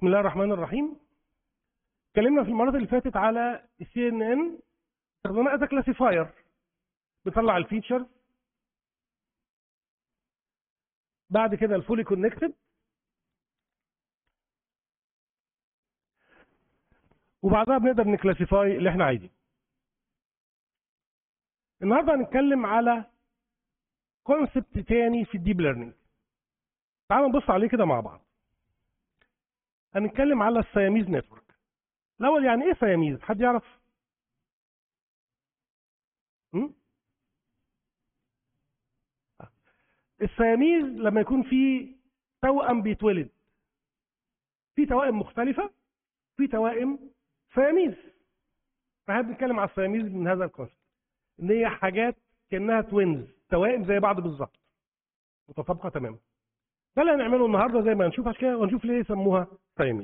بسم الله الرحمن الرحيم اتكلمنا في المرات اللي فاتت على السي ان ان استخدمناه از كلاسيفاير بيطلع الفيتشرز بعد كده الفولي كونكتد وبعدها بنقدر نكلاسيفاي اللي احنا عايزينه النهارده هنتكلم على كونسبت تاني في الديب ليرنينج تعالوا نبص عليه كده مع بعض هنتكلم على السياميز نتورك الاول يعني ايه سياميز حد يعرف م? السياميز لما يكون في توأم بيتولد في توائم مختلفة في توائم سياميز فاحنا بنتكلم على السياميز من هذا الكونسبت ان هي حاجات كانها توينز توائم زي بعض بالظبط متطابقه تماما ده اللي هنعمله النهارده زي ما هنشوف عشان كده ونشوف ليه سموها سياميز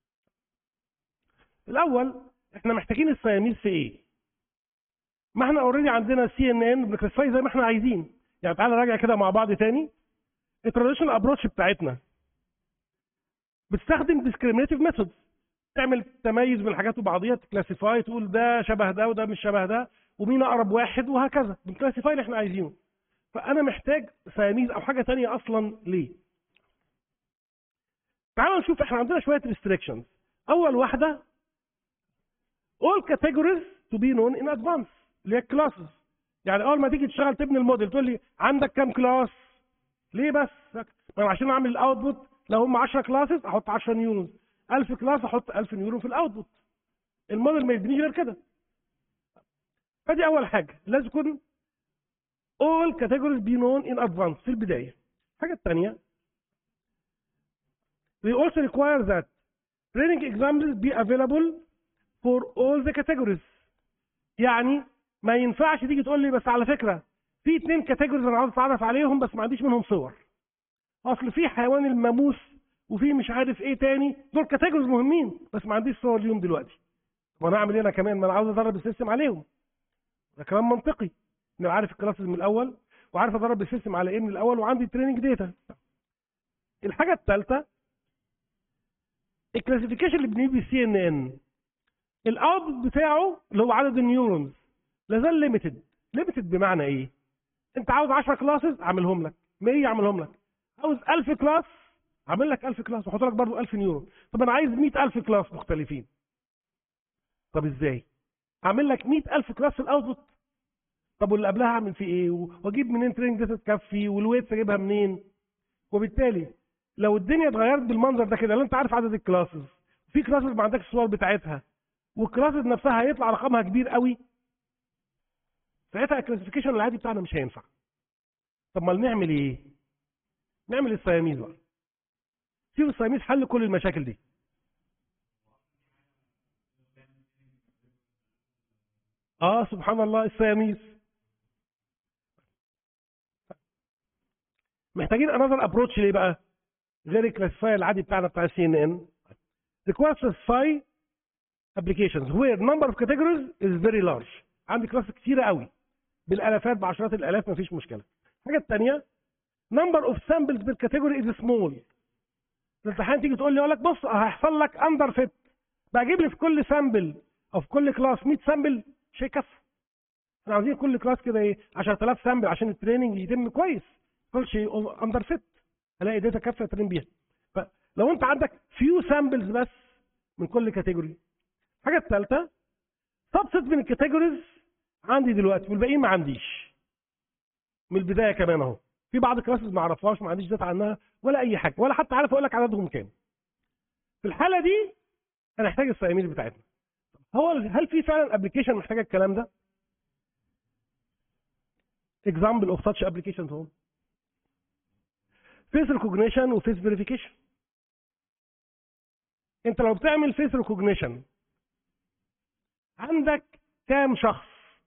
الاول احنا محتاجين السياميز في ايه ما احنا اوريدي عندنا سي ان ان بنكلاسيفاي زي ما احنا عايزين يعني تعالى نراجع كده مع بعض تاني التراديشنال ابروتش بتاعتنا بتستخدم ديسكريمينيتيف ميثودز تعمل تميز بين حاجات وبعضيها تكلاسيفاي تقول ده شبه ده وده مش شبه ده ومين اقرب واحد وهكذا بنكلاسيفاي اللي احنا عايزينه فانا محتاج سياميز او حاجه تانية اصلا ليه تعالوا نشوف احنا عندنا شويه ريستريكشنز اول واحده all categories to be known in advance اللي هي الكلاسز يعني اول ما تيجي تشتغل تبني الموديل تقول لي عندك كام كلاس ليه بس ما عشان اعمل الاوتبوت لو هم 10 كلاسز احط 10 نيورونز 1000 كلاس احط 1000 نيورون في الاوتبوت الموديل ما يبنيش غير كده فدي اول حاجه لازم يكون all categories be known in advance في البدايه الحاجه الثانيه we also require that training examples be available for all the categories يعني ما ينفعش تيجي تقول لي بس على فكره في اثنين كاتيجوريز انا عاوز اتعرف عليهم بس ما عنديش منهم صور اصل في حيوان الماموس وفي مش عارف ايه تاني دول كاتيجوريز مهمين بس ما عنديش صور ليهم دلوقتي طب انا اعمل ايه انا كمان ما انا عاوز ادرب السيستم عليهم ده كلام منطقي ان انا عارف الكلاسز من الاول وعارف ادرب السيستم على ايه من الاول وعندي تريننج داتا الحاجه الثالثه الكلاسيفيكيشن اللي بنيه بالسي ان ان الاوتبوت بتاعه اللي هو عدد النيورونز لازال ليميتد ليميتد بمعنى ايه انت عاوز 10 كلاسز اعملهم لك 100 اعملهم لك عاوز 1000 كلاس اعمل لك 1000 كلاس واحط لك برضه 1000 نيورون طب انا عايز 100000 كلاس مختلفين طب ازاي اعمل لك 100000 كلاس في الاوتبوت طب واللي قبلها اعمل فيه ايه واجيب منين تريننج داتا تكفي والويتس اجيبها منين وبالتالي لو الدنيا اتغيرت بالمنظر ده كده لو انت عارف عدد الكلاسز في كلاسز ما عندكش الصور بتاعتها والكلاسز نفسها هيطلع رقمها كبير قوي ساعتها الكلاسيفيكيشن العادي بتاعنا مش هينفع طب ما نعمل ايه نعمل السياميز بقى سيب السياميز حل كل المشاكل دي اه سبحان الله السياميز محتاجين انذر ابروتش ليه بقى غير الكلاسيفاير العادي بتاعنا بتاع السي ان ان requires classify applications where number of categories is very large عندي كلاس كتيره قوي بالالافات بعشرات الالاف مفيش مشكله الحاجه الثانيه number of samples per category is small الامتحان تيجي تقول لي اقول لك بص هيحصل لك اندر فيت بجيب لي في كل سامبل او في كل كلاس 100 سامبل مش هيكفي احنا عاوزين كل كلاس كده ايه 10000 سامبل عشان التريننج يتم كويس كل شيء اندر فيت الاقي داتا كافيه اترين بيها فلو انت عندك فيو سامبلز بس من كل كاتيجوري الحاجه الثالثه سبست من الكاتيجوريز عندي دلوقتي والباقيين ما عنديش من البدايه كمان اهو في بعض الكلاسز ما اعرفهاش ما عنديش داتا عنها ولا اي حاجه ولا حتى عارف اقول لك عددهم كام في الحاله دي انا احتاج السياميز بتاعتنا هو هل في فعلا ابلكيشن محتاجه الكلام ده example of such applications هو فيس ريكوجنيشن وفيس فيريفيكيشن انت لو بتعمل فيس ريكوجنيشن عندك كام شخص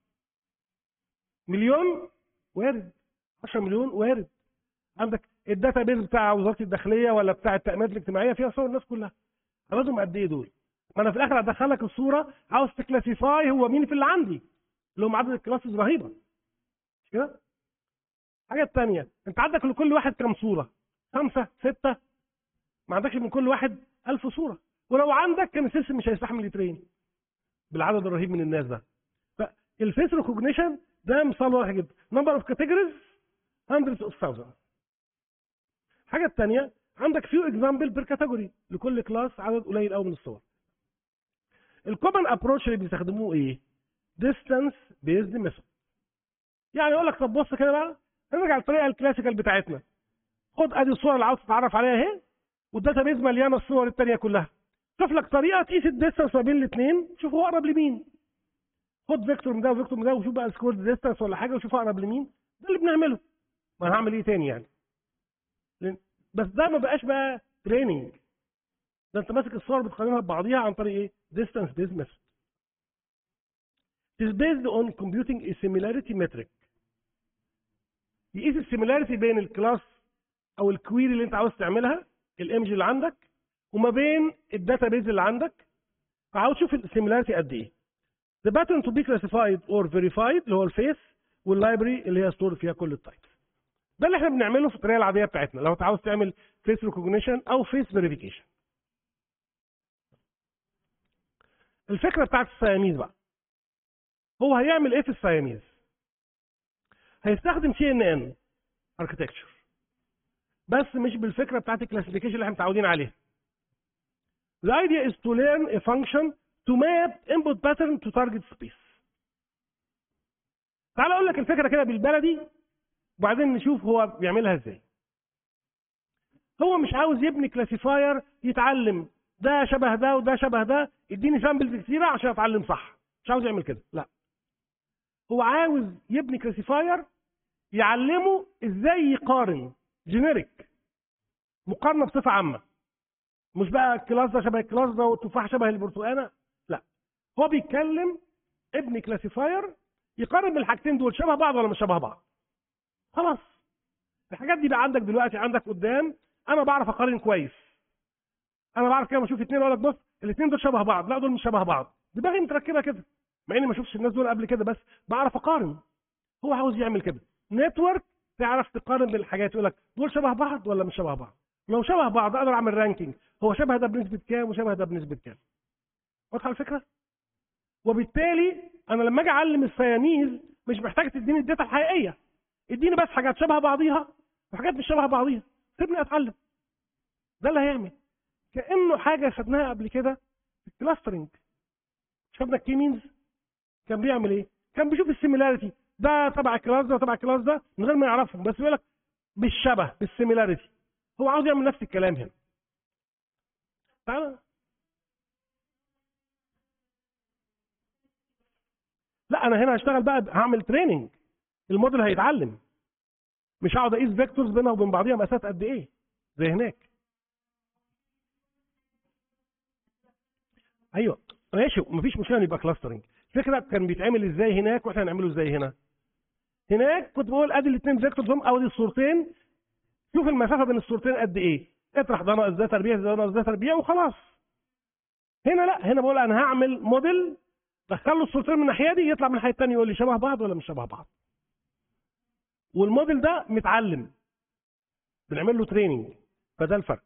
مليون وارد 10 مليون وارد عندك الداتا بيز بتاع وزاره الداخليه ولا بتاع التامينات الاجتماعيه فيها صور الناس كلها عددهم قد ايه دول ما انا في الاخر هدخل لك الصوره عاوز تكلاسيفاي هو مين في اللي عندي اللي هم عدد الكلاسز رهيبه مش كده الحاجه الثانيه انت عندك لكل واحد كام صوره خمسه سته ما عندكش من كل واحد 1000 صوره ولو عندك كان السيستم مش هيستحمل يترين بالعدد الرهيب من الناس ده فالفيس ريكوجنيشن ده مثال واضح جدا نمبر اوف كاتيجوريز hundreds اوف thousands الحاجه الثانيه عندك فيو اكزامبل بير كاتيجوري لكل كلاس عدد قليل قوي من الصور الكومن ابروتش اللي بيستخدموه ايه ديستانس بيزد ميثود يعني يقول لك طب بص كده بقى نرجع للطريقه الكلاسيكال بتاعتنا خد ادي الصور اللي عاوز تتعرف عليها اهي والداتا بيز مليانه الصور الثانيه كلها شوف لك طريقه تقيس الديستانس ما بين الاثنين شوف هو اقرب لمين خد فيكتور من ده وفيكتور من ده وشوف بقى سكوير ديستانس ولا حاجه وشوف اقرب لمين ده اللي بنعمله ما أنا هعمل ايه تاني يعني لأن- بس ده ما بقاش بقى تريننج ده انت ماسك الصور بتقارنها ببعضيها عن طريق ايه distance based method It is based on computing a similarity metric يقيس السيميلاريتي بين الكلاس او الكويري اللي انت عاوز تعملها الايمج اللي عندك وما بين الداتا بيز اللي عندك فعاوز تشوف السيميلاريتي قد ايه The pattern to be classified or verified اللي هو الفيس واللايبرري اللي هي ستور فيها كل التايبس ده اللي احنا بنعمله في الطريقه العاديه بتاعتنا لو انت عاوز تعمل فيس ريكوجنيشن او فيس فيريفيكيشن الفكره بتاعت السياميز بقى هو هيعمل ايه في السياميز هيستخدم سي ان ان اركتكتشر بس مش بالفكره بتاعت الكلاسيفيكيشن اللي احنا متعودين عليها The idea is to learn a function to map input pattern to target space. تعال اقول لك الفكره كده بالبلدي وبعدين نشوف هو بيعملها ازاي. هو مش عاوز يبني كلاسيفاير يتعلم ده شبه ده وده شبه ده اديني سامبلز كتيره عشان اتعلم صح. مش عاوز يعمل كده، لا. هو عاوز يبني كلاسيفاير يعلمه ازاي يقارن جينيريك مقارنه بصفه عامه. مش بقى الكلاس ده شبه الكلاس ده والتفاح شبه البرتقانه لا هو بيتكلم ابن كلاسيفاير يقارن بين الحاجتين دول شبه بعض ولا مش شبه بعض خلاص الحاجات دي بقى عندك دلوقتي عندك قدام انا بعرف اقارن كويس انا بعرف كده بشوف اثنين اقول لك بص الاثنين دول شبه بعض لا دول مش شبه بعض دماغي متركبه كده مع اني ما شفتش الناس دول قبل كده بس بعرف اقارن هو عاوز يعمل كده نتورك تعرف تقارن بين الحاجات يقول لك دول شبه بعض ولا مش شبه بعض لو شبه بعض اقدر اعمل رانكينج هو شبه ده بنسبه كام وشبه ده بنسبه كام واضحه الفكره وبالتالي انا لما اجي اعلم السياميز مش محتاج تديني الداتا الحقيقيه اديني بس حاجات شبه بعضيها وحاجات مش شبه بعضيها سيبني اتعلم ده اللي هيعمل كانه حاجه خدناها قبل كده في الكلاسترنج شفنا الكي مينز كان بيعمل ايه كان بيشوف السيميلاريتي ده تبع الكلاس ده وتبع الكلاس ده من غير ما يعرفهم بس بيقول لك بالشبه بالسيميلاريتي هو عاوز يعمل نفس الكلام هنا تعالى لا انا هنا هشتغل بقى هعمل تريننج الموديل هيتعلم مش هقعد اقيس فيكتورز بينها وبين بعضيها مقاسات قد ايه زي هناك ايوه ماشي مفيش مشكله ان يبقى كلاسترنج الفكره كان بيتعمل ازاي هناك واحنا هنعمله ازاي هنا هناك كنت بقول ادي الاثنين فيكتورز هم او دي الصورتين شوف المسافه بين الصورتين قد ايه اطرح ده ناقص ده تربيع ده ناقص ده تربيع وخلاص هنا لا هنا بقول انا هعمل موديل دخل له الصورتين من الناحيه دي يطلع من الناحيه الثانيه يقول لي شبه بعض ولا مش شبه بعض والموديل ده متعلم بنعمل له تريننج فده الفرق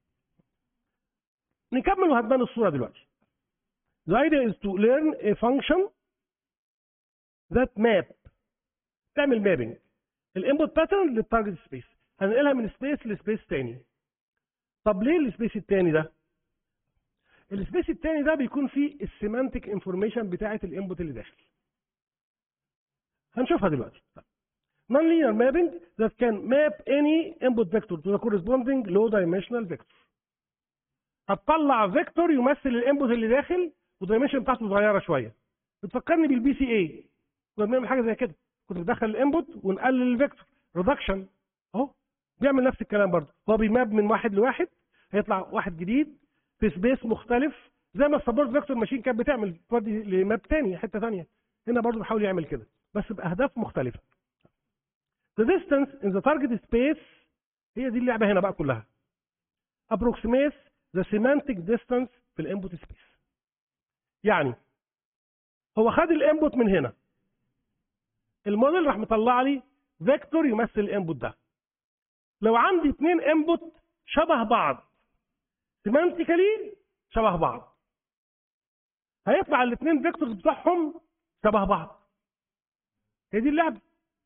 نكمل وهتبان الصوره دلوقتي The idea is to learn a function that map تعمل مابنج الانبوت باترن للتارجت سبيس هننقلها من سبيس لسبيس تاني طب ليه السبيس التاني ده السبيس التاني ده بيكون فيه السيمانتك انفورميشن بتاعه الانبوت اللي داخل هنشوفها دلوقتي non-linear mapping that can map any input vector to the corresponding low dimensional vector هتطلع فيكتور يمثل الانبوت اللي داخل والدايمنشن بتاعته صغيره شويه بتفكرني بالبي سي اي كنا بنعمل حاجه زي كده كنت بدخل الانبوت ونقلل الفيكتور ريدكشن اهو بيعمل نفس الكلام برضه هو بيماب من واحد لواحد هيطلع واحد جديد في سبيس مختلف زي ما السبورت فيكتور ماشين كانت بتعمل تودي لماب تاني حته ثانيه هنا برضه بيحاول يعمل كده بس باهداف مختلفه The distance in the target space هي دي اللعبه هنا بقى كلها approximates the semantic distance في الانبوت سبيس يعني هو خد الانبوت من هنا الموديل راح مطلع لي فيكتور يمثل الانبوت ده لو عندي اثنين انبوت شبه بعض سيمانتيكالي شبه بعض هيطلع الاثنين فيكتورز بتوعهم شبه بعض هي دي اللعبه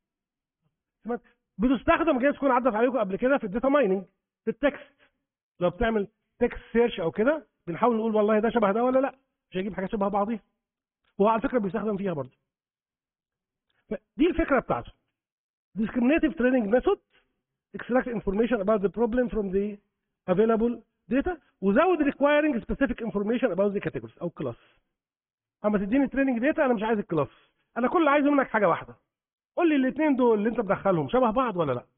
بتستخدم جايز تكون عدت عليكم قبل كده في الداتا مايننج في التكست لو بتعمل تكست سيرش او كده بنحاول نقول والله ده شبه ده ولا لا مش هيجيب حاجات شبه بعضيها وهو على فكره بيستخدم فيها برضه دي الفكره بتاعته discriminative training method extract information about the problem from the available data without requiring specific information about the categories او class اما تديني training data انا مش عايز الكلاس انا كل اللي عايزه منك حاجه واحده قول لي الاثنين دول اللي انت مدخلهم شبه بعض ولا لا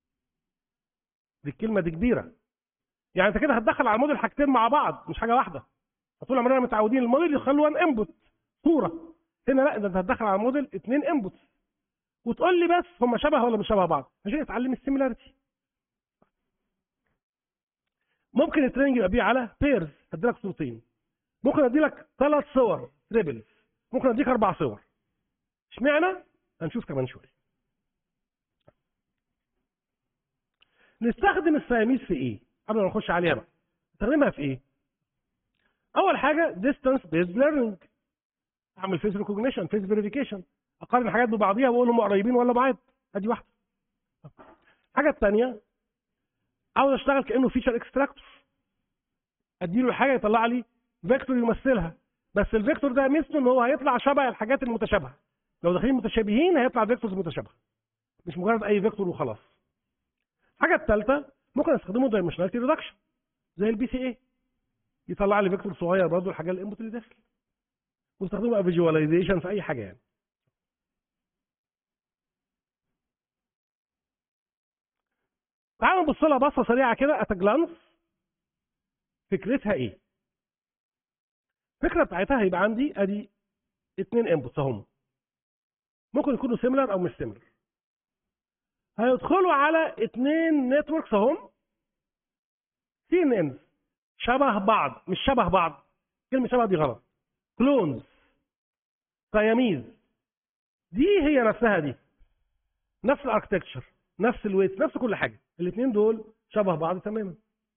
دي الكلمه دي كبيره يعني انت كده هتدخل على الموديل حاجتين مع بعض مش حاجه واحده طول عمرنا متعودين الموديل يخلوا وان انبوت صوره هنا لا ده انت هتدخل على الموديل اثنين انبوتس وتقول لي بس هم شبه ولا مش شبه بعض عشان يتعلم السيميلاريتي ممكن التريننج يبقى بيه على بيرز هديلك صورتين ممكن ادي لك ثلاث صور تريبلز ممكن اديك اربع صور اشمعنى هنشوف كمان شويه نستخدم السياميس في ايه قبل ما نخش عليها بقى نستخدمها في ايه اول حاجه distance based learning اعمل فيس ريكوجنيشن فيس فيريفيكيشن اقارن الحاجات ببعضيها واقول هم قريبين ولا بعاد ادي واحده الحاجه الثانيه عاوز اشتغل كانه فيتشر اكستراكتور اديله الحاجه يطلع لي فيكتور يمثلها بس الفيكتور ده ميزته ان هو هيطلع شبه الحاجات المتشابهه لو داخلين متشابهين هيطلع فيكتورز متشابهه مش مجرد اي فيكتور وخلاص الحاجه الثالثه ممكن استخدمه دايمنشناليتي ريدكشن زي البي سي اي يطلع لي فيكتور صغير برضه الحاجه الانبوت اللي داخل واستخدمه فيجواليزيشن في اي حاجه يعني تعالوا نبص لها بصه سريعه كده ات جلانس فكرتها ايه الفكره بتاعتها هيبقى عندي ادي اثنين انبوتس اهم ممكن يكونوا سيميلر او مش سيميلر هيدخلوا على اثنين نتوركس اهم سي ان انز شبه بعض مش شبه بعض كلمه شبه دي غلط كلونز سياميز دي هي نفسها دي نفس الاركتكتشر نفس الويت نفس كل حاجه الاثنين دول شبه بعض تماما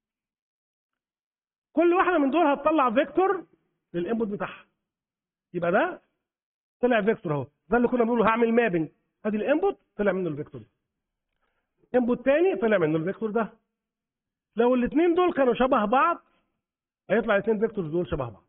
كل واحده من دول هتطلع فيكتور للانبوت بتاعها يبقى ده طلع فيكتور اهو ده اللي كنا بنقوله هعمل مابنج ادي الانبوت طلع منه الفيكتور ده انبوت تاني طلع منه الفيكتور ده لو الاثنين دول كانوا شبه بعض هيطلع الاثنين فيكتورز دول شبه بعض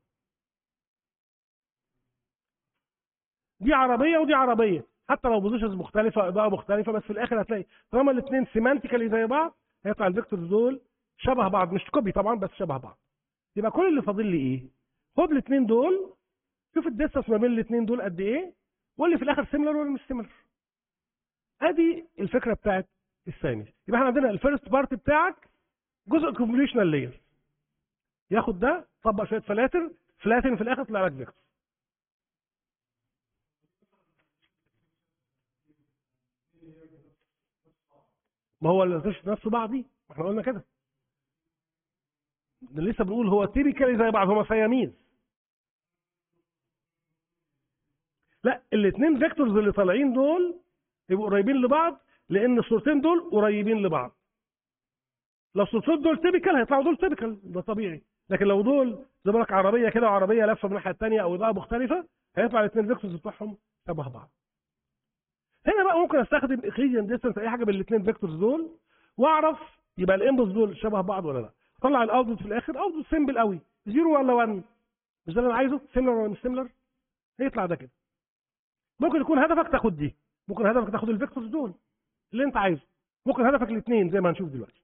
دي عربيه ودي عربيه حتى لو بوزيشنز مختلفه اضاءه مختلفه بس في الاخر هتلاقي طالما الاثنين سيمانتيكالي زي بعض هيطلع الفيكتورز دول شبه بعض مش كوبي طبعا بس شبه بعض يبقى كل اللي فاضل لي ايه خد الاثنين دول شوف الديستنس ما بين الاثنين دول قد ايه وقول لي في الاخر سيميلر ولا مش سيميلر ادي الفكره بتاعت الثاني يبقى احنا عندنا الفيرست بارت بتاعك جزء كونفوليوشنال لاير ياخد ده طبق شويه فلاتر فلاتن في الاخر يطلع لك فيكتور ما هو اللي نفسه بعضي ما احنا قلنا كده لسه بنقول هو تيبيكالي زي بعض هما سياميز لا الاثنين فيكتورز اللي طالعين دول يبقوا قريبين لبعض لان الصورتين دول قريبين لبعض لو الصورتين دول تيبيكال هيطلعوا دول تيبيكال ده طبيعي لكن لو دول زي ما لك عربيه كده وعربيه لافه من الناحيه الثانيه او اضاءه مختلفه هيطلع الاثنين فيكتورز بتوعهم شبه بعض هنا بقى ممكن استخدم اكليديان ديستنس اي حاجه بين الاثنين فيكتورز دول واعرف يبقى الانبوتس دول شبه بعض ولا لا طلع الاوتبوت في الاخر اوتبوت سيمبل قوي زيرو ولا 1 مش ده اللي انا عايزه سيميلر ولا مش سيميلر هيطلع ده كده ممكن يكون هدفك تاخد دي ممكن هدفك تاخد الفيكتورز دول اللي انت عايزه ممكن هدفك الاثنين زي ما هنشوف دلوقتي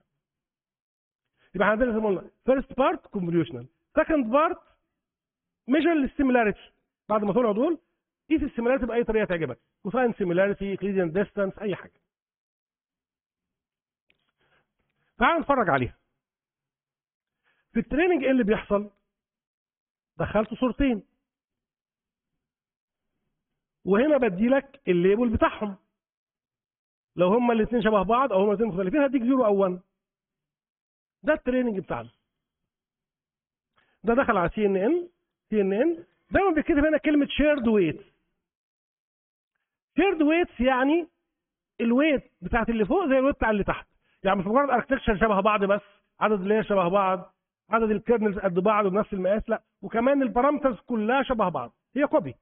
يبقى عندنا زي ما قلنا فيرست بارت كونفوليوشنال سكند بارت ميجر للسيميلاريتي بعد ما طلعوا دول قيس السيميلاريتي باي طريقه تعجبك كوساين سيميلاريتي اكليديان ديستانس اي حاجه تعال نتفرج عليها في التريننج ايه اللي بيحصل دخلت صورتين وهنا بدي لك الليبل بتاعهم لو هما الاثنين شبه بعض او هما الاثنين مختلفين هديك 0 او 1 ده التريننج بتاعنا ده دخل على سي ان ان سي ان ان دايما بيتكتب هنا كلمه شيرد ويت شيرد ويتس يعني الويت بتاعت اللي فوق زي الويت بتاع اللي تحت يعني مش مجرد اركتكشر شبه بعض بس عدد اللي شبه بعض عدد الكيرنلز قد بعض ونفس المقاس لا وكمان البارامترز كلها شبه بعض هي كوبي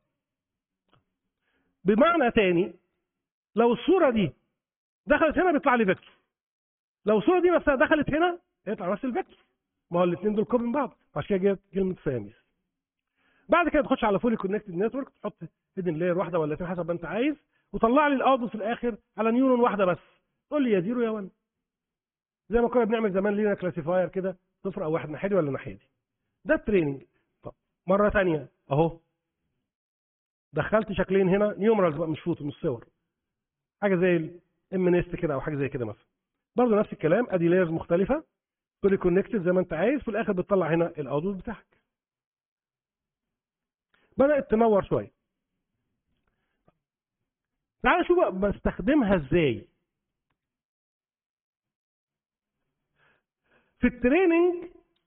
بمعنى تاني لو الصوره دي دخلت هنا بيطلع لي فيكتور لو الصوره دي نفسها دخلت هنا هيطلع نفس الفيكتور ما هو الاثنين دول كوبي من بعض عشان كده جت كلمه سياميز بعد كده تخش على فولي كونكتد نتورك تحط هيدن لاير واحده ولا اثنين حسب ما انت عايز وطلع لي الاوتبوت في الاخر على نيورون واحده بس تقول لي يا زيرو يا 1 زي ما كنا بنعمل زمان لينا كلاسيفاير كده صفر او واحد ناحيه دي ولا ناحيه دي ده التريننج طب مره ثانيه اهو دخلت شكلين هنا نيومرالز بقى مش فوتو مش صور حاجه زي الام نست كده او حاجه زي كده مثلا برضه نفس الكلام ادي لايرز مختلفه كل كونكتد زي ما انت عايز في الاخر بتطلع هنا الاوتبوت بتاعك بدات تنور شويه تعال شوف بقى بستخدمها ازاي في التريننج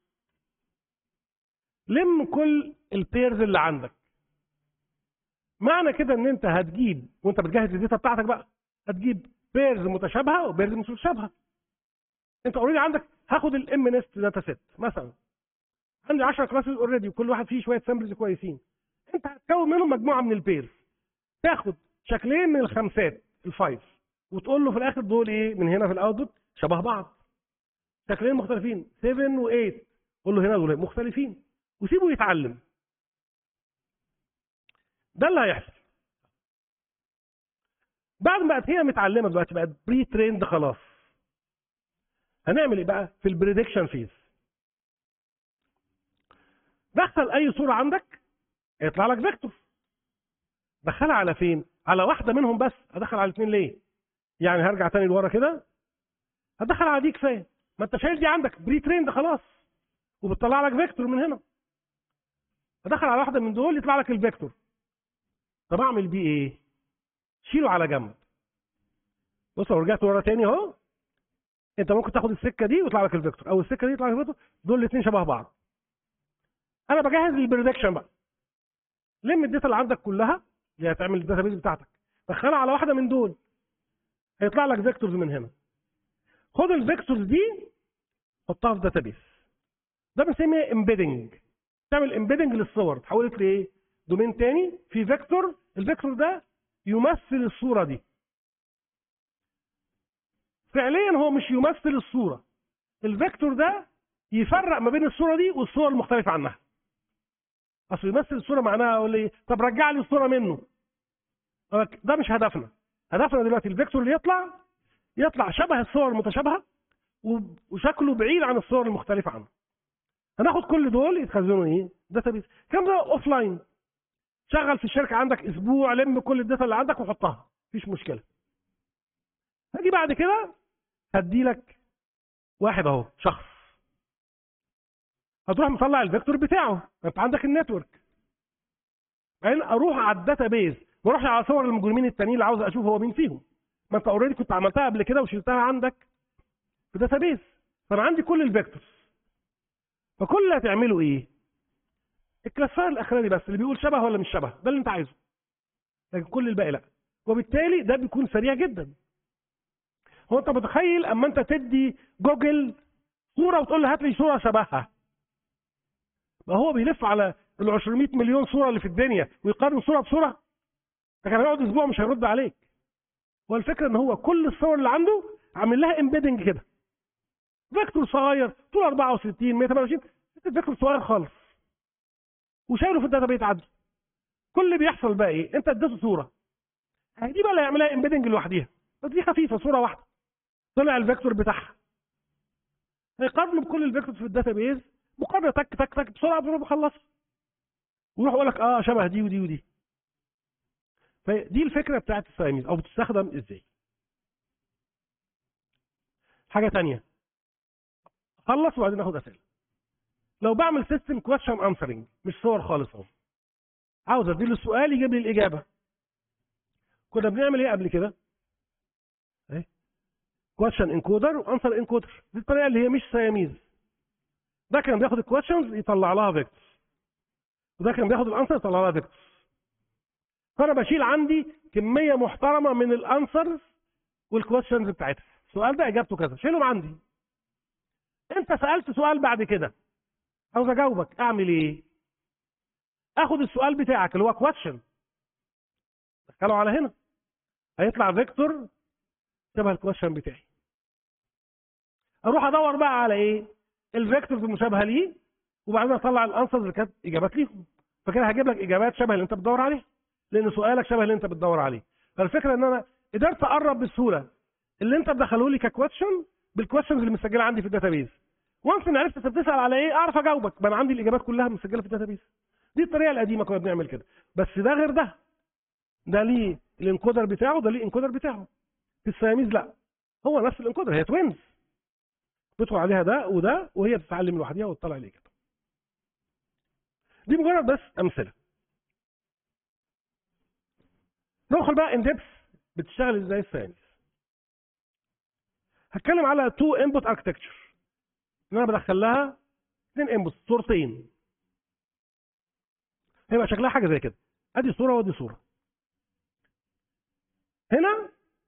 لم كل البيرز اللي عندك معنى كده ان انت هتجيب وانت بتجهز الداتا بتاعتك بقى هتجيب بيرز متشابهه وبيرز مش متشابهه انت اوريدي عندك هاخد الام نست داتا سيت مثلا عندي 10 كلاسز اوريدي وكل واحد فيه شويه سامبلز كويسين انت هتكون منهم مجموعه من البيرز تاخد شكلين من الخمسات الفايف وتقول له في الاخر دول ايه من هنا في الاوتبوت شبه بعض شكلين مختلفين 7 و8 قول له هنا دول مختلفين وسيبه يتعلم ده اللي هيحصل بعد ما بقت هي متعلمه دلوقتي بقت بري تريند خلاص هنعمل ايه بقى في البريدكشن فيز دخل اي صوره عندك يطلع لك فيكتور دخلها على فين على واحده منهم بس ادخل على الاثنين ليه يعني هرجع تاني لورا كده هدخل على دي كفايه ما انت شايل دي عندك بري تريند خلاص وبتطلع لك فيكتور من هنا ادخل على واحده من دول يطلع لك الفيكتور طب اعمل بيه ايه شيله على جنب بص لو رجعت ورا تاني اهو انت ممكن تاخد السكه دي ويطلع لك الفيكتور او السكه دي يطلع لك الفيكتور دول الاثنين شبه بعض انا بجهز البريدكشن بقى لم الداتا اللي عندك كلها اللي هتعمل الداتا بيز بتاعتك دخلها على واحده من دول هيطلع لك فيكتورز من هنا خد الفيكتورز دي حطها في داتا بيز ده بنسميه امبيدنج تعمل امبيدنج للصور تحولت لايه دومين تاني في فيكتور الفيكتور ده يمثل الصوره دي فعليا هو مش يمثل الصوره الفيكتور ده يفرق ما بين الصوره دي والصور المختلفه عنها اصل يمثل الصوره معناها اقول ايه طب رجع لي الصوره منه ده مش هدفنا هدفنا دلوقتي الفيكتور اللي يطلع يطلع شبه الصور المتشابهه وشكله بعيد عن الصور المختلفه عنه هناخد كل دول يتخزنوا ايه داتا بيز كام ده اوف لاين شغل في الشركه عندك اسبوع لم كل الداتا اللي عندك وحطها مفيش مشكله هاجي بعد كده هدي لك واحد اهو شخص هتروح مطلع الفيكتور بتاعه انت عندك النتورك بعدين اروح على الداتا بيز ما اروحش على صور المجرمين التانيين اللي عاوز اشوف هو مين فيهم ما انت اوريدي كنت عملتها قبل كده وشلتها عندك في داتا بيز فانا عندي كل الفيكتورز فكل اللي هتعمله ايه الكلاسفاير الاخراني بس اللي بيقول شبه ولا مش شبه ده اللي انت عايزه لكن كل الباقي لا وبالتالي ده بيكون سريع جدا هو انت متخيل اما انت تدي جوجل صوره وتقول له هات لي صوره شبهها ما هو بيلف على ال 200 مليون صوره اللي في الدنيا ويقارن صوره بصوره ده كان هيقعد اسبوع مش هيرد عليك هو الفكره ان هو كل الصور اللي عنده عامل لها امبيدنج كده فيكتور صغير طول 64 128 فيكتور صغير خالص وشايله في الداتا بيت عدل كل اللي بيحصل بقى ايه انت اديته صوره دي بقى اللي هيعملها امبيدنج لوحديها بس دي خفيفه صوره واحده طلع الفيكتور بتاعها هيقارنه بكل الفيكتورز في الداتا بيز مقارنه تك تك تك بسرعه بسرعه بخلص ويروح يقول لك اه شبه دي ودي ودي فدي الفكره بتاعت السايميز او بتستخدم ازاي حاجه تانية خلص وبعدين ناخد اسئله لو بعمل سيستم كويشن انسرنج مش صور خالص اهو عاوز اديله السؤال يجيب لي الاجابه كنا بنعمل ايه قبل كده ايه كويشن انكودر وانسر انكودر دي الطريقه اللي هي مش سياميز ده كان بياخد الكويشنز يطلع لها فيكتورز وده كان بياخد الانسر يطلع لها فيكتورز فانا بشيل عندي كميه محترمه من الانسرز والكويشنز بتاعتها السؤال ده اجابته كذا شيلهم عندي انت سالت سؤال بعد كده عاوز اجاوبك اعمل ايه اخد السؤال بتاعك اللي هو كويشن دخله على هنا هيطلع فيكتور شبه الكويشن بتاعي اروح ادور بقى على ايه الفيكتورز المشابهه ليه وبعدين اطلع الانسرز اللي كانت اجابات ليهم فكده هجيب لك اجابات شبه اللي انت بتدور عليها لان سؤالك شبه اللي انت بتدور عليه فالفكره ان انا قدرت اقرب بسهوله اللي انت مدخله لي ككويشن بالكويشنز اللي مسجله عندي في الداتابيز وانس ان عرفت انت بتسال على ايه اعرف اجاوبك ما انا عندي الاجابات كلها مسجله في الداتابيز دي الطريقه القديمه كنا بنعمل كده بس ده غير ده ده ليه الانكودر بتاعه ده ليه الانكودر بتاعه في السياميز لا هو نفس الانكودر هي توينز بيدخل عليها ده وده وهي بتتعلم لوحدها وتطلع الاجابه دي مجرد بس امثله ندخل بقى ان ديبس بتشتغل ازاي السياميز هتكلم على تو انبوت اركتكتشر ان انا بدخل لها اثنين انبوت صورتين هيبقى شكلها حاجه زي كده ادي صوره وادي صوره هنا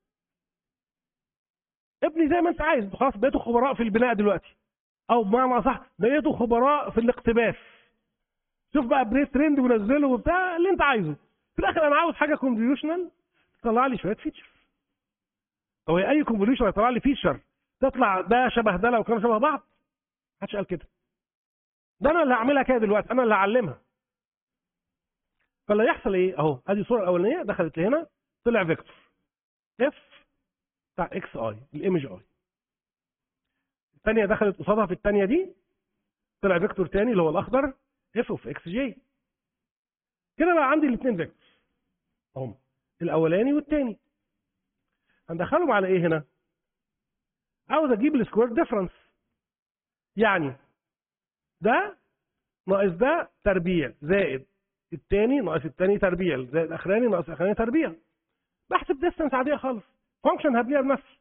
ابني زي ما انت عايز انتوا خلاص بقيتوا خبراء في البناء دلوقتي او بمعنى اصح بقيتوا خبراء في الاقتباس شوف بقى بريس ترند ونزله وبتاع اللي انت عايزه في الاخر انا عاوز حاجه كونفوليوشنال تطلع لي شويه فيتشر هو اي كونفوليوشن هيطلع لي فيتشر تطلع ده شبه ده لو كانوا شبه بعض محدش قال كده ده انا اللي هعملها كده دلوقتي انا اللي هعلمها فاللي يحصل ايه اهو ادي الصوره الاولانيه دخلت لهنا طلع فيكتور اف بتاع اكس اي الايمج اي الثانيه دخلت قصادها في الثانيه دي طلع فيكتور تاني اللي هو الاخضر اف اوف اكس جي كده بقى عندي الاثنين فيكتورز اهم الاولاني والثاني هندخلهم على ايه هنا عاوز اجيب السكوير ديفرنس يعني ده ناقص ده تربيع زائد الثاني ناقص الثاني تربيع زائد الاخراني ناقص الاخراني تربيع بحسب ديستنس عاديه خالص فانكشن هبنيها بنفسي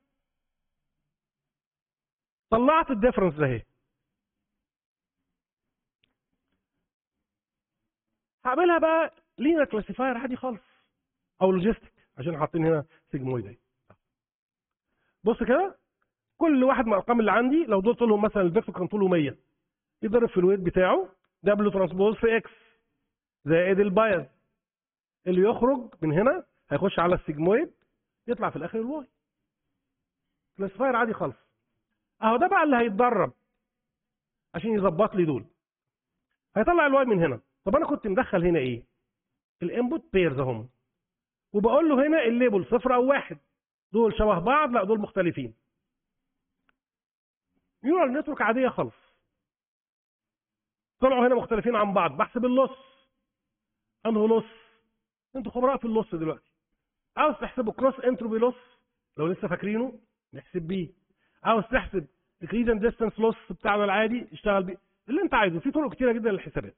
طلعت الديفرنس ده اهي هعملها بقى لينا كلاسيفاير عادي خالص او لوجيستيك عشان حاطين هنا سيجمويد اهي بص كده كل واحد من الارقام اللي عندي لو دول طولهم مثلا الفيكتور كان طوله 100 يضرب في الويت بتاعه دبليو ترانسبوز في اكس زائد البايز اللي يخرج من هنا هيخش على السيجمويد يطلع في الاخر الواي كلاسيفاير عادي خالص اهو ده بقى اللي هيتدرب عشان يظبط لي دول هيطلع الواي من هنا طب انا كنت مدخل هنا ايه الانبوت بيرز اهم وبقول له هنا الليبل صفر او واحد دول شبه بعض لا دول مختلفين نيورال نتورك عاديه خالص طلعوا هنا مختلفين عن بعض بحسب اللص انه لص انتوا خبراء في اللص دلوقتي عاوز تحسبوا كروس انتروبي لوس لو لسه فاكرينه نحسب بيه عاوز تحسب الكريدن ديستانس لوس بتاعنا العادي اشتغل بيه اللي انت عايزه في طرق كتيره جدا للحسابات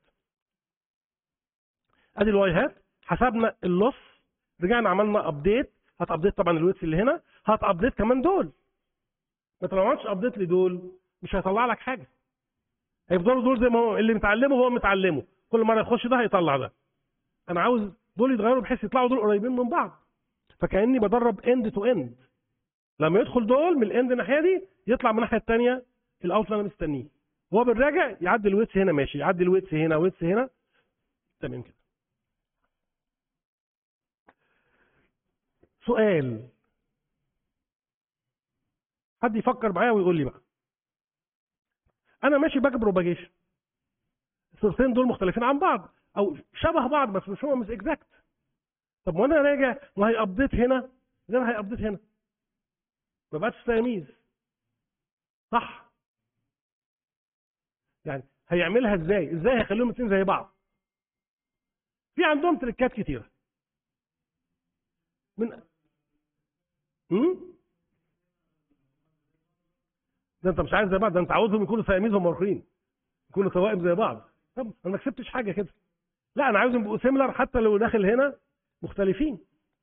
ادي الواي هات حسبنا اللوس رجعنا عملنا ابديت هات ابديت طبعا الويتس اللي هنا هات ابديت كمان دول ما طلعتش ابديت لدول مش هيطلع لك حاجه هيفضلوا دول زي ما هو اللي متعلمه هو متعلمه كل مره يخش ده هيطلع ده انا عاوز دول يتغيروا بحيث يطلعوا دول قريبين من بعض فكاني بدرب اند تو اند لما يدخل دول من الاند الناحيه دي يطلع من الناحيه الثانيه الاوت اللي انا مستنيه هو بالراجع يعدي الويتس هنا ماشي يعدي الويتس هنا ويتس هنا تمام كده سؤال حد يفكر معايا ويقول لي بقى انا ماشي باك بروباجيشن الصورتين دول مختلفين عن بعض او شبه بعض بس مش هم مش اكزاكت طب وانا راجع وهي ابديت هنا غير هي ابديت هنا ما بقتش تلاميذ صح يعني هيعملها ازاي ازاي هيخليهم الاثنين زي بعض في عندهم تريكات كتيره من هم؟ ده انت مش عايز زي بعض ده انت عاوزهم يكونوا تلاميذ هم اخرين يكونوا توائم زي بعض طب انا ما كسبتش حاجه كده لا انا عاوزهم يبقوا سيميلر حتى لو داخل هنا مختلفين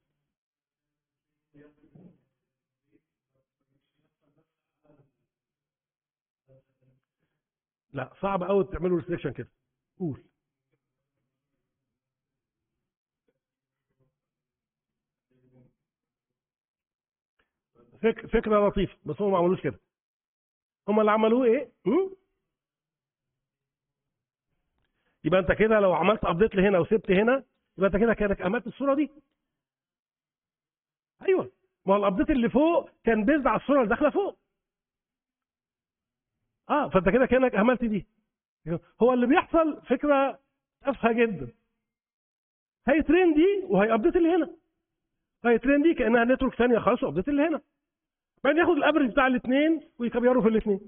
لا صعب قوي تعملوا ريستريكشن كده قول فك... فكره لطيفه بس هم ما عملوش كده هم اللي عملوه ايه هم؟ يبقى انت كده لو عملت ابديت لهنا وسبت هنا يبقى انت كده كانك عملت الصوره دي ايوه ما هو الابديت اللي فوق كان بيزد على الصوره اللي داخله فوق اه فانت كده كانك عملت دي هو اللي بيحصل فكره تافهه جدا هي ترين دي وهي ابديت اللي هنا هي ترين دي كانها نتورك ثانيه خالص وابديت اللي هنا بعدين ياخد الافرج بتاع الاثنين ويكبروا في الاثنين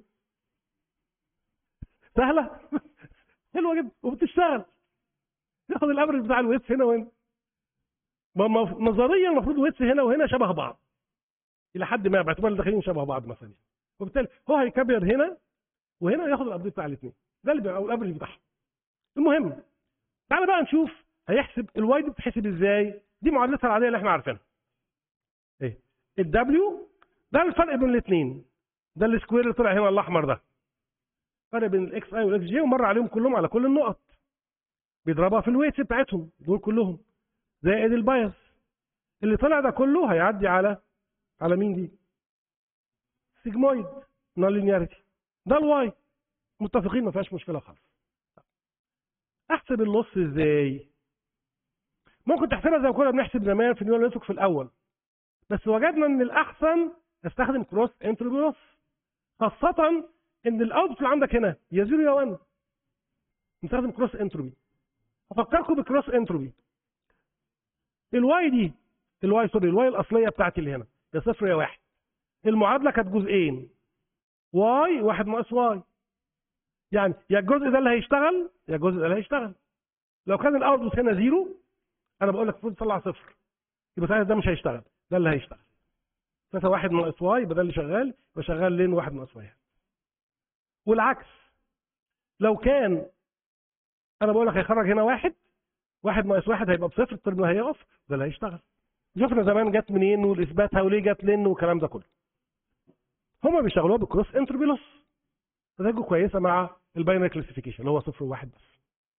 سهله حلوه جدا وبتشتغل ياخد الافرج بتاع الويتس هنا وهنا ما- ما- نظريا المفروض الويتس هنا وهنا شبه بعض الى حد ما باعتبار الداخلين شبه بعض مثلا وبالتالي هو هيكبر هنا وهنا ياخد الابديت بتاع الاثنين ده اللي بيبقى الافرج بتاعهم المهم تعالى بقى نشوف هيحسب الواي دي بتحسب ازاي دي معادلتها العاديه اللي احنا عارفينها ايه الدبليو ده الفرق بين الاثنين ده السكوير اللي طلع هنا الاحمر ده فرق بين الاكس اي والاكس جي ومر عليهم كلهم على كل النقط بيضربها في الويتس بتاعتهم دول كلهم زائد البايس اللي طلع ده كله هيعدي على على مين دي سيجمويد نون لينياريتي ده الواي متفقين ما فيهاش مشكله خالص احسب النص ازاي ممكن تحسبها زي ما كنا بنحسب زمان في النيورال نتورك في الاول بس وجدنا ان الاحسن استخدم كروس انتروبي نص خاصه ان الاوتبوت اللي عندك هنا يا 0 يا 1 نستخدم كروس انتروبي افكركم بكروس انتروبي الواي دي الواي سوري الواي الاصليه بتاعتي اللي هنا يا صفر يا واحد المعادله كانت جزئين واي واحد ناقص واي يعني يا الجزء ده اللي هيشتغل يا الجزء ده اللي هيشتغل لو كان الاوتبوت هنا زيرو انا بقول لك المفروض تطلع صفر يبقى ساعتها ده مش هيشتغل ده اللي هيشتغل ساعتها واحد ناقص واي يبقى ده اللي شغال يبقى شغال لين واحد ناقص واي والعكس لو كان انا بقول لك هيخرج هنا واحد واحد ناقص واحد هيبقى بصفر الترم ده هيقف ده اللي هيشتغل شفنا زمان جت منين والاثباتها وليه جت لين والكلام ده كله هما بيشتغلوها بكروس انتروبي لوس نتائجه كويسه مع الباينري كلاسيفيكيشن اللي هو صفر وواحد بس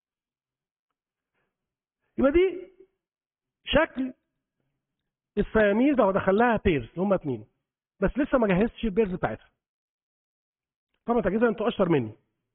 يبقى دي شكل السياميز لو دخلها بيرز اللي هم اتنين بس لسه ما جهزتش البيرز بتاعتها طبعا تجهيزها انتوا اشطر مني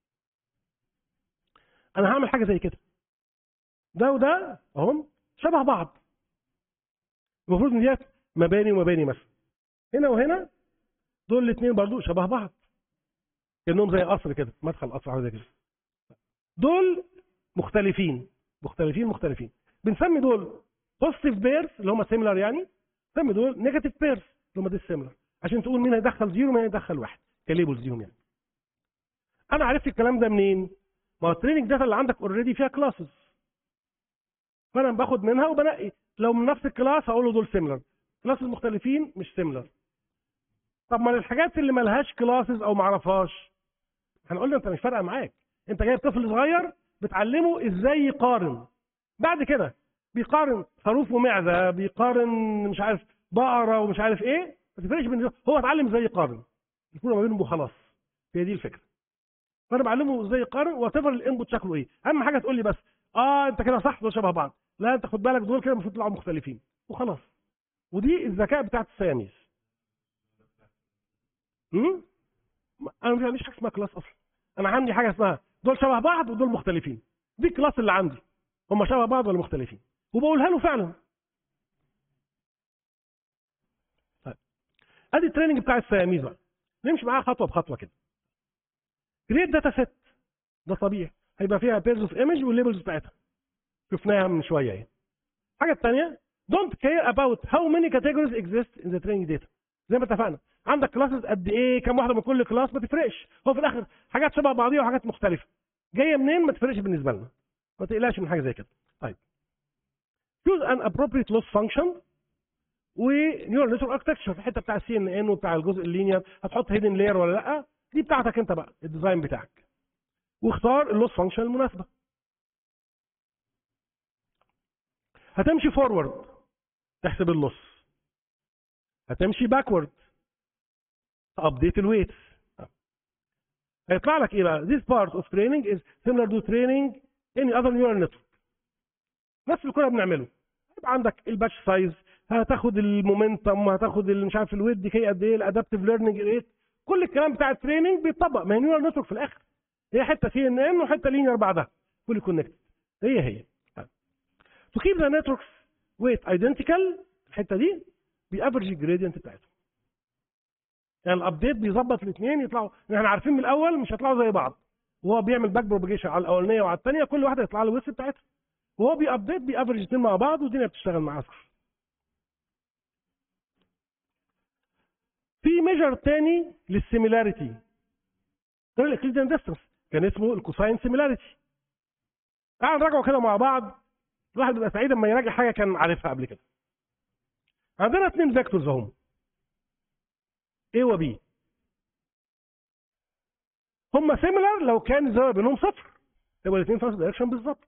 انا هعمل حاجه زي كده ده وده اهم شبه بعض المفروض ان ديت مباني ومباني مثلا هنا وهنا دول الاثنين برضو شبه بعض كانهم زي قصر كده مدخل قصر حاجه زي كده دول مختلفين مختلفين مختلفين بنسمي دول بوزيتيف بيرز اللي هم سيميلار يعني نسمي دول نيجاتيف بيرز اللي هم دي سيميلار عشان تقول مين هيدخل زيرو ومين هيدخل واحد كليبلز ليهم يعني انا عرفت الكلام ده منين؟ ما هو التريننج داتا اللي عندك اوريدي فيها كلاسز فانا باخد منها وبنقي لو من نفس الكلاس هقول له دول سيميلر كلاسز مختلفين مش سيميلر طب ما الحاجات اللي ملهاش كلاسز او ما اعرفهاش هنقول له انت مش فارقه معاك انت جايب طفل صغير بتعلمه ازاي يقارن بعد كده بيقارن خروف ومعده بيقارن مش عارف بقره ومش عارف ايه ما تفرقش بين هو اتعلم ازاي يقارن يكون ما بينهم وخلاص هي دي الفكره فانا بعلمه ازاي يقارن وات ايفر الانبوت شكله ايه اهم حاجه تقول لي بس اه انت كده صح دول شبه بعض لا انت خد بالك دول كده المفروض يطلعوا مختلفين وخلاص ودي الذكاء بتاعت السياميز امم انا مش عنديش حاجه اسمها كلاس اصلا انا عندي حاجه اسمها دول شبه بعض ودول مختلفين دي الكلاس اللي عندي هم شبه بعض ولا مختلفين وبقولها له فعلا طيب ادي التريننج بتاع السياميز بقى نمشي معاها خطوه بخطوه كده كريت داتا سيت ده طبيعي هيبقى فيها بيرز اوف ايمج والليبلز بتاعتها شفناها من شويه اهي الحاجه الثانيه don't care about how many categories exist in the training data زي ما اتفقنا عندك كلاسز قد ايه كم واحده من كل كلاس ما تفرقش هو في الاخر حاجات شبه بعضيها وحاجات مختلفه جايه منين ما تفرقش بالنسبه لنا ما تقلقش من حاجه زي كده طيب choose an appropriate loss function ونيورال نتورك اركتكشر في الحته بتاع السي ان ان وبتاع الجزء اللينير هتحط هيدن لاير ولا لا دي بتاعتك انت بقى الديزاين بتاعك واختار اللوس فانكشن المناسبه هتمشي فورورد تحسب اللوس هتمشي باكورد ابديت الويتس هيطلع لك ايه بقى this part of training is similar to training any other neural network نفس اللي كنا بنعمله يبقى عندك الباتش سايز هتاخد المومنتم هتاخد مش عارف الويت ديكي قد ايه الادابتيف ليرنينج ريت كل الكلام بتاع التريننج بيتطبق ما هي نيورال نتورك في الاخر هي حته سي ان ان وحته لينير بعدها fully connected هي هي طيب. to keep the networks weight identical الحته دي بافرج الجريدينت بتاعتهم يعني الابديت بيظبط الاثنين يطلعوا احنا عارفين من الاول مش هيطلعوا زي بعض وهو بيعمل باك بروباجيشن على الاولانيه وعلى الثانيه كل واحده يطلع له الويست بتاعتها وهو بيابديت بيافرج الاثنين مع بعض والدنيا بتشتغل معاه صح في ميجر تاني للسيميلاريتي غير الاكليديان ديستنس كان اسمه الكوساين سيميلاريتي تعال نراجعه كده مع بعض الواحد بيبقى سعيد لما يراجع حاجه كان عارفها قبل كده عندنا اثنين فيكتورز اهم A و B هم سيميلار لو كان الزاويه بينهم صفر يبقى الاثنين في نفس الدايركشن بالظبط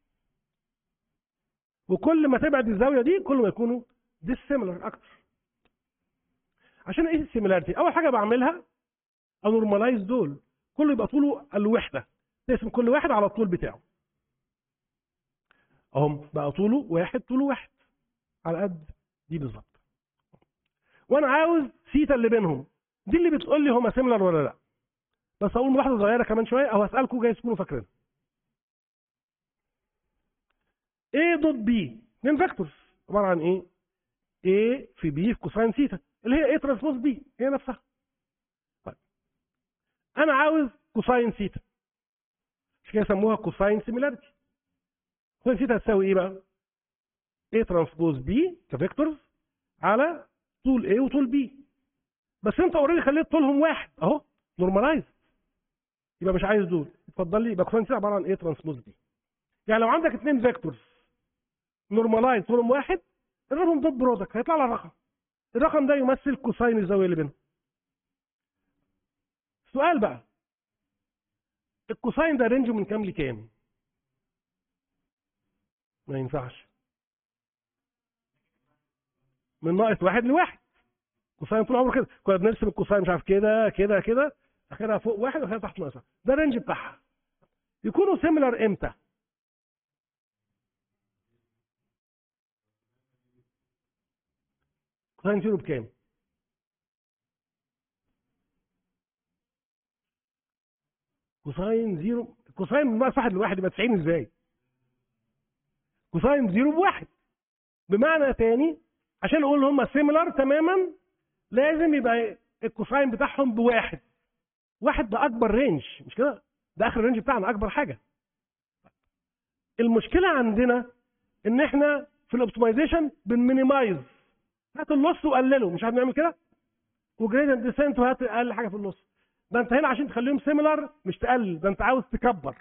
وكل ما تبعد الزاويه دي كل ما يكونوا ديسيميلار اكتر عشان ايه السيميلاريتي اول حاجه بعملها انورماليز دول كله يبقى طوله الوحده تقسم كل واحد على الطول بتاعه اهم بقى طوله واحد طوله واحد على قد دي بالظبط وانا عاوز سيتا اللي بينهم دي اللي بتقول لي هما سيميلر ولا لا بس اقول ملاحظه صغيره كمان شويه او هسالكم جايز تكونوا فاكرين A دوت B اثنين فيكتورز عباره عن ايه؟ A في B في كوساين سيتا اللي هي A ترانسبوز B هي نفسها طيب انا عاوز كوساين سيتا مش كده يسموها كوساين سيميلاريتي كوساين سيتا هتساوي ايه بقى؟ A ترانسبوز B كفيكتورز على طول A وطول B بس انت اوريدي خليت طولهم واحد اهو نورمالايز يبقى مش عايز دول اتفضل لي يبقى كوساين سيتا عباره عن A ترانسبوز B يعني لو عندك اثنين فيكتورز نورمالايز طولهم واحد اضربهم دوت برودكت هيطلع لك رقم الرقم ده يمثل كوساين الزاويه اللي بينهم السؤال بقى الكوساين ده رينجه من كام لكام ما ينفعش من ناقص واحد لواحد كوساين طول عمره كده كنا بنرسم الكوساين مش عارف كده كده كده اخرها فوق واحد واخرها تحت ناقص ده الرينج بتاعها يكونوا سيميلر امتى كوساين زيرو بكام كوساين زيرو كوساين من ناقص واحد لواحد يبقى 90 ازاي كوساين زيرو بواحد بمعنى تاني عشان اقول هم سيميلر تماما لازم يبقى الكوساين بتاعهم بواحد واحد ده اكبر رينج مش كده ده اخر رينج بتاعنا اكبر حاجه المشكله عندنا ان احنا في الاوبتمايزيشن بنمينيمايز هات النص وقلله مش عارف نعمل كده وجريدنت ديسنت وهات اقل حاجه في النص ده انت هنا عشان تخليهم سيميلر مش تقلل ده انت عاوز تكبر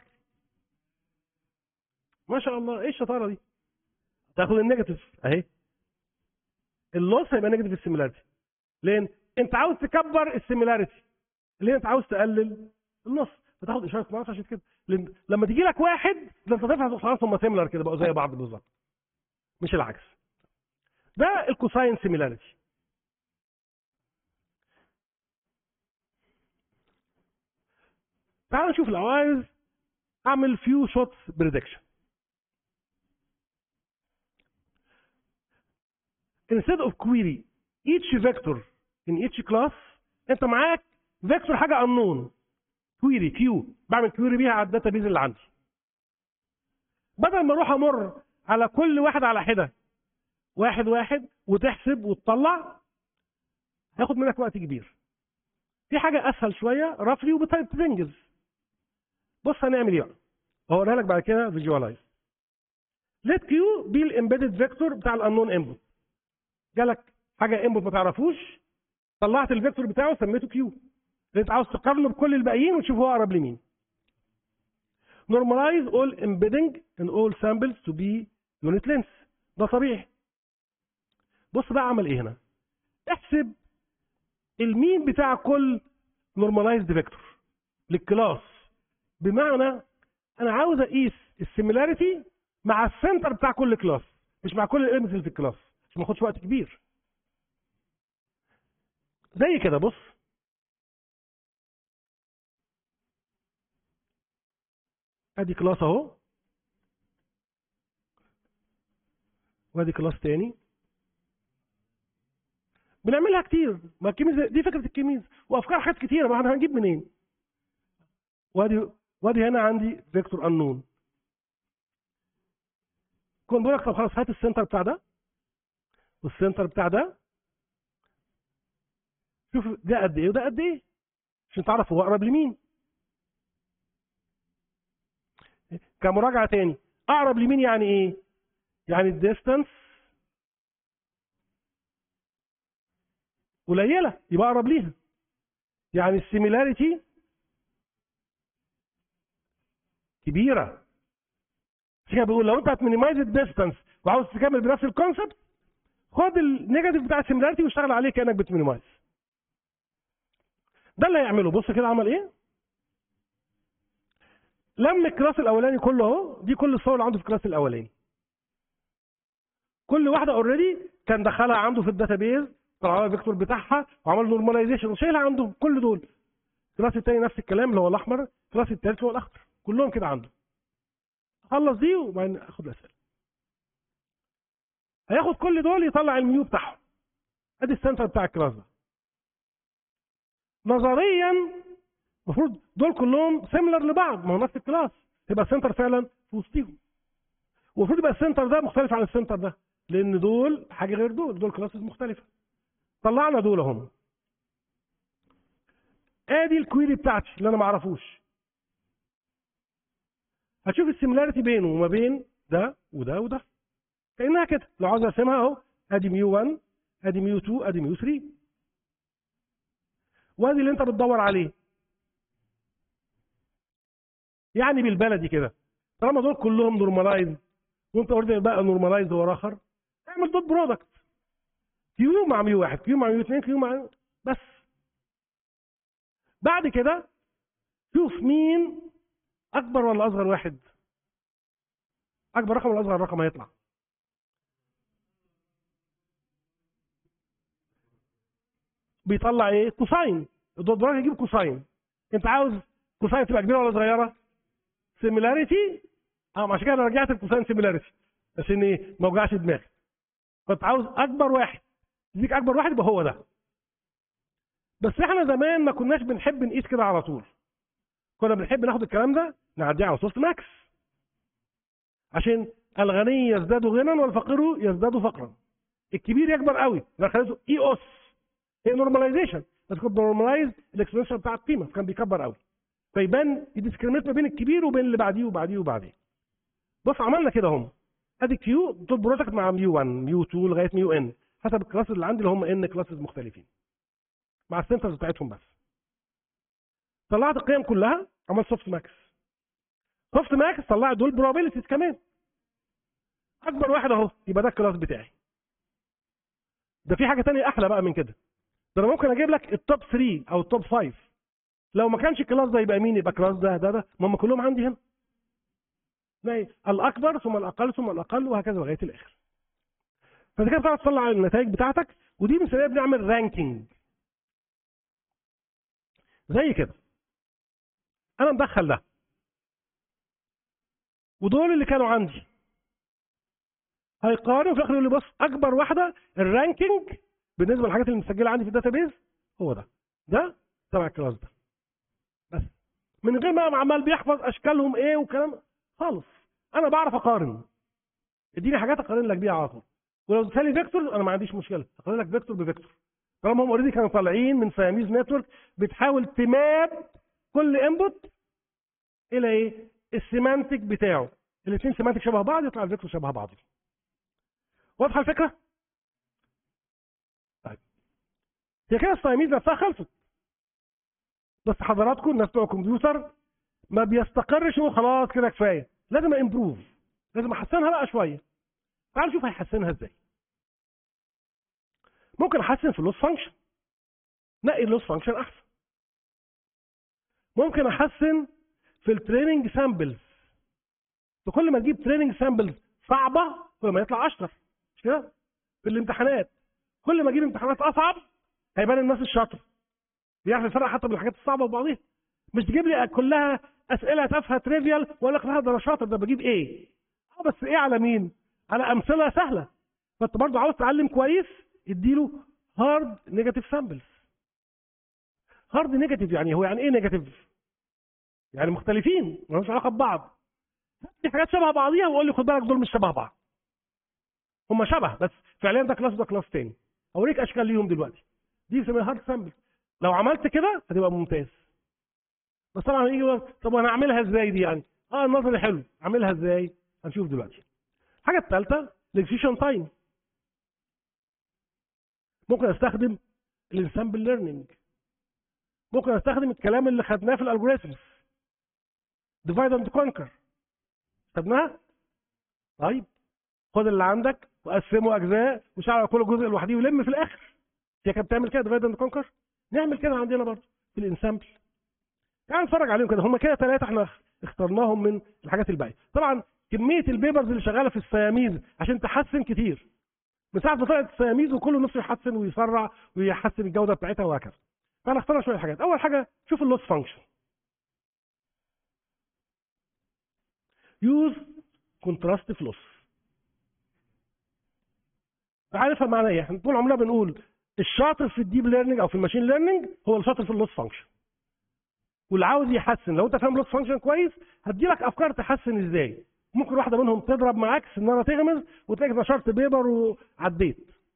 ما شاء الله ايه الشطاره دي تاخد النيجاتيف اهي اللوس هيبقى نيجاتيف السيميلاريتي لان انت عاوز تكبر السيميلاريتي اللي انت عاوز تقلل النص فتاخد اشاره ناقص عشان كده لان لما تيجي لك واحد ده انت تفهم خلاص هم سيميلر كده بقوا زي بعض بالظبط مش العكس ده الكوساين سيميلاريتي تعال نشوف لو عايز اعمل فيو شوتس بريدكشن instead of query each vector in each class انت معاك فيكتور حاجه unknown query كيو بعمل كيوري بيها على الداتابيز اللي عندي بدل ما اروح امر على كل واحد على حده واحد واحد وتحسب وتطلع هياخد منك وقت كبير في حاجه اسهل شويه رفلي وبتنجز بص هنعمل ايه بقى هقولها لك بعد كده فيجوالايز ليت كيو بي الامبيدد فيكتور بتاع الانون انبوت جالك حاجه انبوت ما تعرفوش طلعت الفيكتور بتاعه سميته كيو انت عاوز تقارنه بكل الباقيين وتشوف هو اقرب لمين normalize all embedding in all samples to be unit length ده طبيعي بص بقى عمل ايه هنا احسب المين بتاع كل normalized vector للكلاس بمعنى انا عاوز اقيس السيميلاريتي مع السنتر بتاع كل كلاس مش مع كل الاليمنتس اللي في الكلاس عشان ما ياخدش وقت كبير زي كده بص ادي كلاس اهو وادي كلاس تاني بنعملها كتير ما الكيميز دي فكره الكيميز وافكار حاجات كتيره ما احنا هنجيب منين وادي وادي هنا عندي فيكتور انون كنت بقول لك طب خلاص هات السنتر بتاع ده والسنتر بتاع ده شوف ده قد ايه وده قد ايه عشان تعرف هو اقرب لمين كمراجعه تاني اقرب لمين يعني ايه يعني الديستانس قليله يبقى اقرب ليها يعني السيميلاريتي كبيره عشان كده بيقول لو انت هتمينيمايز الديستانس وعاوز تكمل بنفس الكونسبت خد النيجاتيف بتاع السيميلاريتي واشتغل عليه كانك بتمينيمايز ده اللي هيعمله بص كده عمل ايه لم الكلاس الاولاني كله اهو دي كل الصور اللي عنده في الكلاس الاولاني كل واحده اوريدي كان دخلها عنده في الداتابيز طلع لها الفيكتور بتاعها وعمل نورماليزيشن وشايلها عنده كل دول الكلاس الثاني نفس الكلام اللي هو الاحمر الكلاس الثالث اللي هو الاخضر كلهم كده عنده خلص دي وبعدين اخد الاسئله هياخد كل دول يطلع الميو بتاعهم ادي السنتر بتاع الكلاس ده نظريا المفروض دول كلهم سيميلر لبعض ما هو نفس الكلاس يبقى السنتر فعلا في وسطيهم والمفروض يبقى السنتر ده مختلف عن السنتر ده لان دول حاجه غير دول دول كلاسز مختلفه طلعنا دول اهم ادي الكويري بتاعتي اللي انا ما اعرفوش هتشوف السيميلاريتي بينه وما بين ده وده وده كانها كده لو عاوز ارسمها اهو ادي ميو 1 ادي ميو 2 ادي ميو 3 وادي اللي انت بتدور عليه يعني بالبلدي كده طالما دول كلهم نورمالايز وانت اوريدي بقى نورمالايز ورا اخر اعمل دوت برودكت كيو مع ميو واحد كيو مع ميو اثنين كيو مع بس بعد كده شوف مين اكبر ولا اصغر واحد اكبر رقم ولا اصغر رقم هيطلع بيطلع ايه كوساين الدوت برودكت يجيب كوساين انت عاوز كوساين تبقى كبيره ولا صغيره سيميلاريتي اه عشان كده انا رجعت الكوساين سيميلاريتي عشان ايه ما اوجعش دماغي كنت عاوز اكبر واحد يديك اكبر واحد يبقى هو ده بس احنا زمان ما كناش بنحب نقيس كده على طول كنا بنحب ناخد الكلام ده نعديه على سوفت ماكس عشان الغني يزداد غنى والفقير يزداد فقرا الكبير يكبر قوي ده خليته اي اوس هي نورماليزيشن بس كنت نورماليز الاكسبريشن بتاع القيمه كان بيكبر قوي فيبان يديسكريميت ما بين الكبير وبين اللي بعديه وبعديه وبعديه بص عملنا كده هم ادي كيو دوت برودكت مع ميو 1 ميو 2 لغايه ميو ان حسب الكلاسز اللي عندي اللي هم ان كلاسز مختلفين مع السنترز بتاعتهم بس طلعت القيم كلها عملت سوفت ماكس سوفت ماكس طلعت دول probabilities كمان اكبر واحد اهو يبقى ده الكلاس بتاعي ده في حاجه تانية احلى بقى من كده ده انا ممكن اجيب لك التوب 3 او التوب 5 لو ما كانش الكلاس ده يبقى مين يبقى كلاس ده ده ده ما هم كلهم عندي هنا تلاقي الاكبر ثم الاقل ثم الاقل وهكذا لغايه الاخر فانت كده بتعرف تطلع النتائج بتاعتك ودي من سبب بنعمل رانكينج زي كده انا مدخل ده ودول اللي كانوا عندي هيقارنوا في الاخر يقول لي بص اكبر واحده الرانكينج بالنسبه للحاجات اللي مسجله عندي في الداتابيز هو ده ده تبع الكلاس ده بس من غير ما عمال بيحفظ اشكالهم ايه وكلام خالص انا بعرف اقارن اديني حاجات اقارن لك بيها على طول ولو اديتني فيكتور انا ما عنديش مشكله اقارن لك فيكتور بفيكتور طالما هم اوريدي كانوا طالعين من سياميز نتورك بتحاول تماب كل انبوت الى ايه السيمانتك بتاعه الاثنين سيمانتك شبه بعض يطلع الفيكتور شبه بعض واضحه الفكره طيب هي كده السياميز نفسها خلصت بس حضراتكم الناس بتوع الكمبيوتر ما بيستقرش انه خلاص كده كفايه لازم امبروف لازم احسنها بقى شويه تعال نشوف هيحسنها ازاي ممكن احسن في اللوس فانكشن نقي اللوس فانكشن احسن ممكن احسن في التريننج سامبلز فكل ما تجيب تريننج سامبلز صعبه كل ما يطلع اشطر مش كده في الامتحانات كل ما اجيب امتحانات اصعب هيبان الناس الشاطر بيعرف الفرق حتى بين الحاجات الصعبه وبعضيها مش تجيب لي كلها اسئله تافهه تريفيال ولا لك ده انا شاطر ده بجيب ايه اه بس ايه على مين على امثله سهله فانت برضه عاوز تعلم كويس اديله هارد نيجاتيف سامبلز هارد نيجاتيف يعني هو يعني ايه نيجاتيف يعني مختلفين ما لهمش علاقه ببعض دي حاجات شبه بعضيها وقول لي خد بالك دول مش شبه بعض هم شبه بس فعليا ده كلاس وده كلاس تاني اوريك اشكال ليهم دلوقتي دي بنسميها هارد سامبل لو عملت كده هتبقى ممتاز بس طبعا هيجي يقول لك، طب وانا اعملها ازاي دي يعني اه النظري حلو اعملها ازاي هنشوف دلوقتي الحاجه الثالثه الاكسيشن تايم ممكن استخدم الانسامبل ليرنينج ممكن استخدم الكلام اللي خدناه في الالجوريثمز ديفايد اند كونكر خدناها طيب خد اللي عندك وقسمه اجزاء وشعل على كل جزء لوحده ولم في الاخر هي كانت بتعمل كده ديفايد اند كونكر نعمل كده عندنا برضه في الانسامبل تعال نتفرج عليهم كده هم كده ثلاثه احنا اخترناهم من الحاجات الباقيه طبعا كميه البيبرز اللي شغاله في السياميز عشان تحسن كتير من ساعه ما طلعت السياميز وكله نفسه يحسن ويسرع ويحسن الجوده بتاعتها وهكذا فانا اخترنا شويه حاجات اول حاجه شوف اللوس فانكشن يوز كونتراستيف لوس عارفها معنى ايه احنا طول عمرنا بنقول الشاطر في الديب ليرنينج او في الماشين ليرنينج هو الشاطر في اللوس فانكشن واللي عاوز يحسن لو انت فاهم لوس فانكشن كويس هدي لك افكار تحسن ازاي ممكن واحده منهم تضرب معاك سناره تغمز وتلاقيك نشرت بيبر وعديت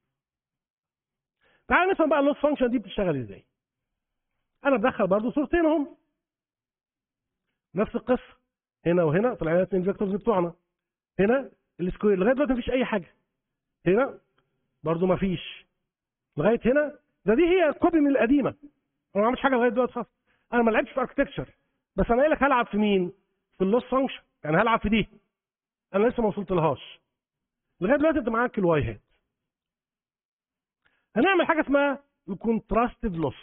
تعال نفهم بقى اللوس فانكشن دي بتشتغل ازاي انا بدخل برضو صورتين اهم نفس القصه هنا وهنا طلع لنا اثنين فيكتورز بتوعنا هنا السكوير لغايه دلوقتي مفيش اي حاجه هنا برضو مفيش لغايه هنا ده دي هي كوبي من القديمه انا ما عملتش حاجه لغايه دلوقتي خالص انا ما لعبتش في اركتكتشر بس انا قايل لك هلعب في مين في اللوس فانكشن يعني هلعب في دي انا لسه ما وصلت لهاش لغايه دلوقتي انت معاك الواي هات هنعمل حاجه اسمها الكونتراستيف لوس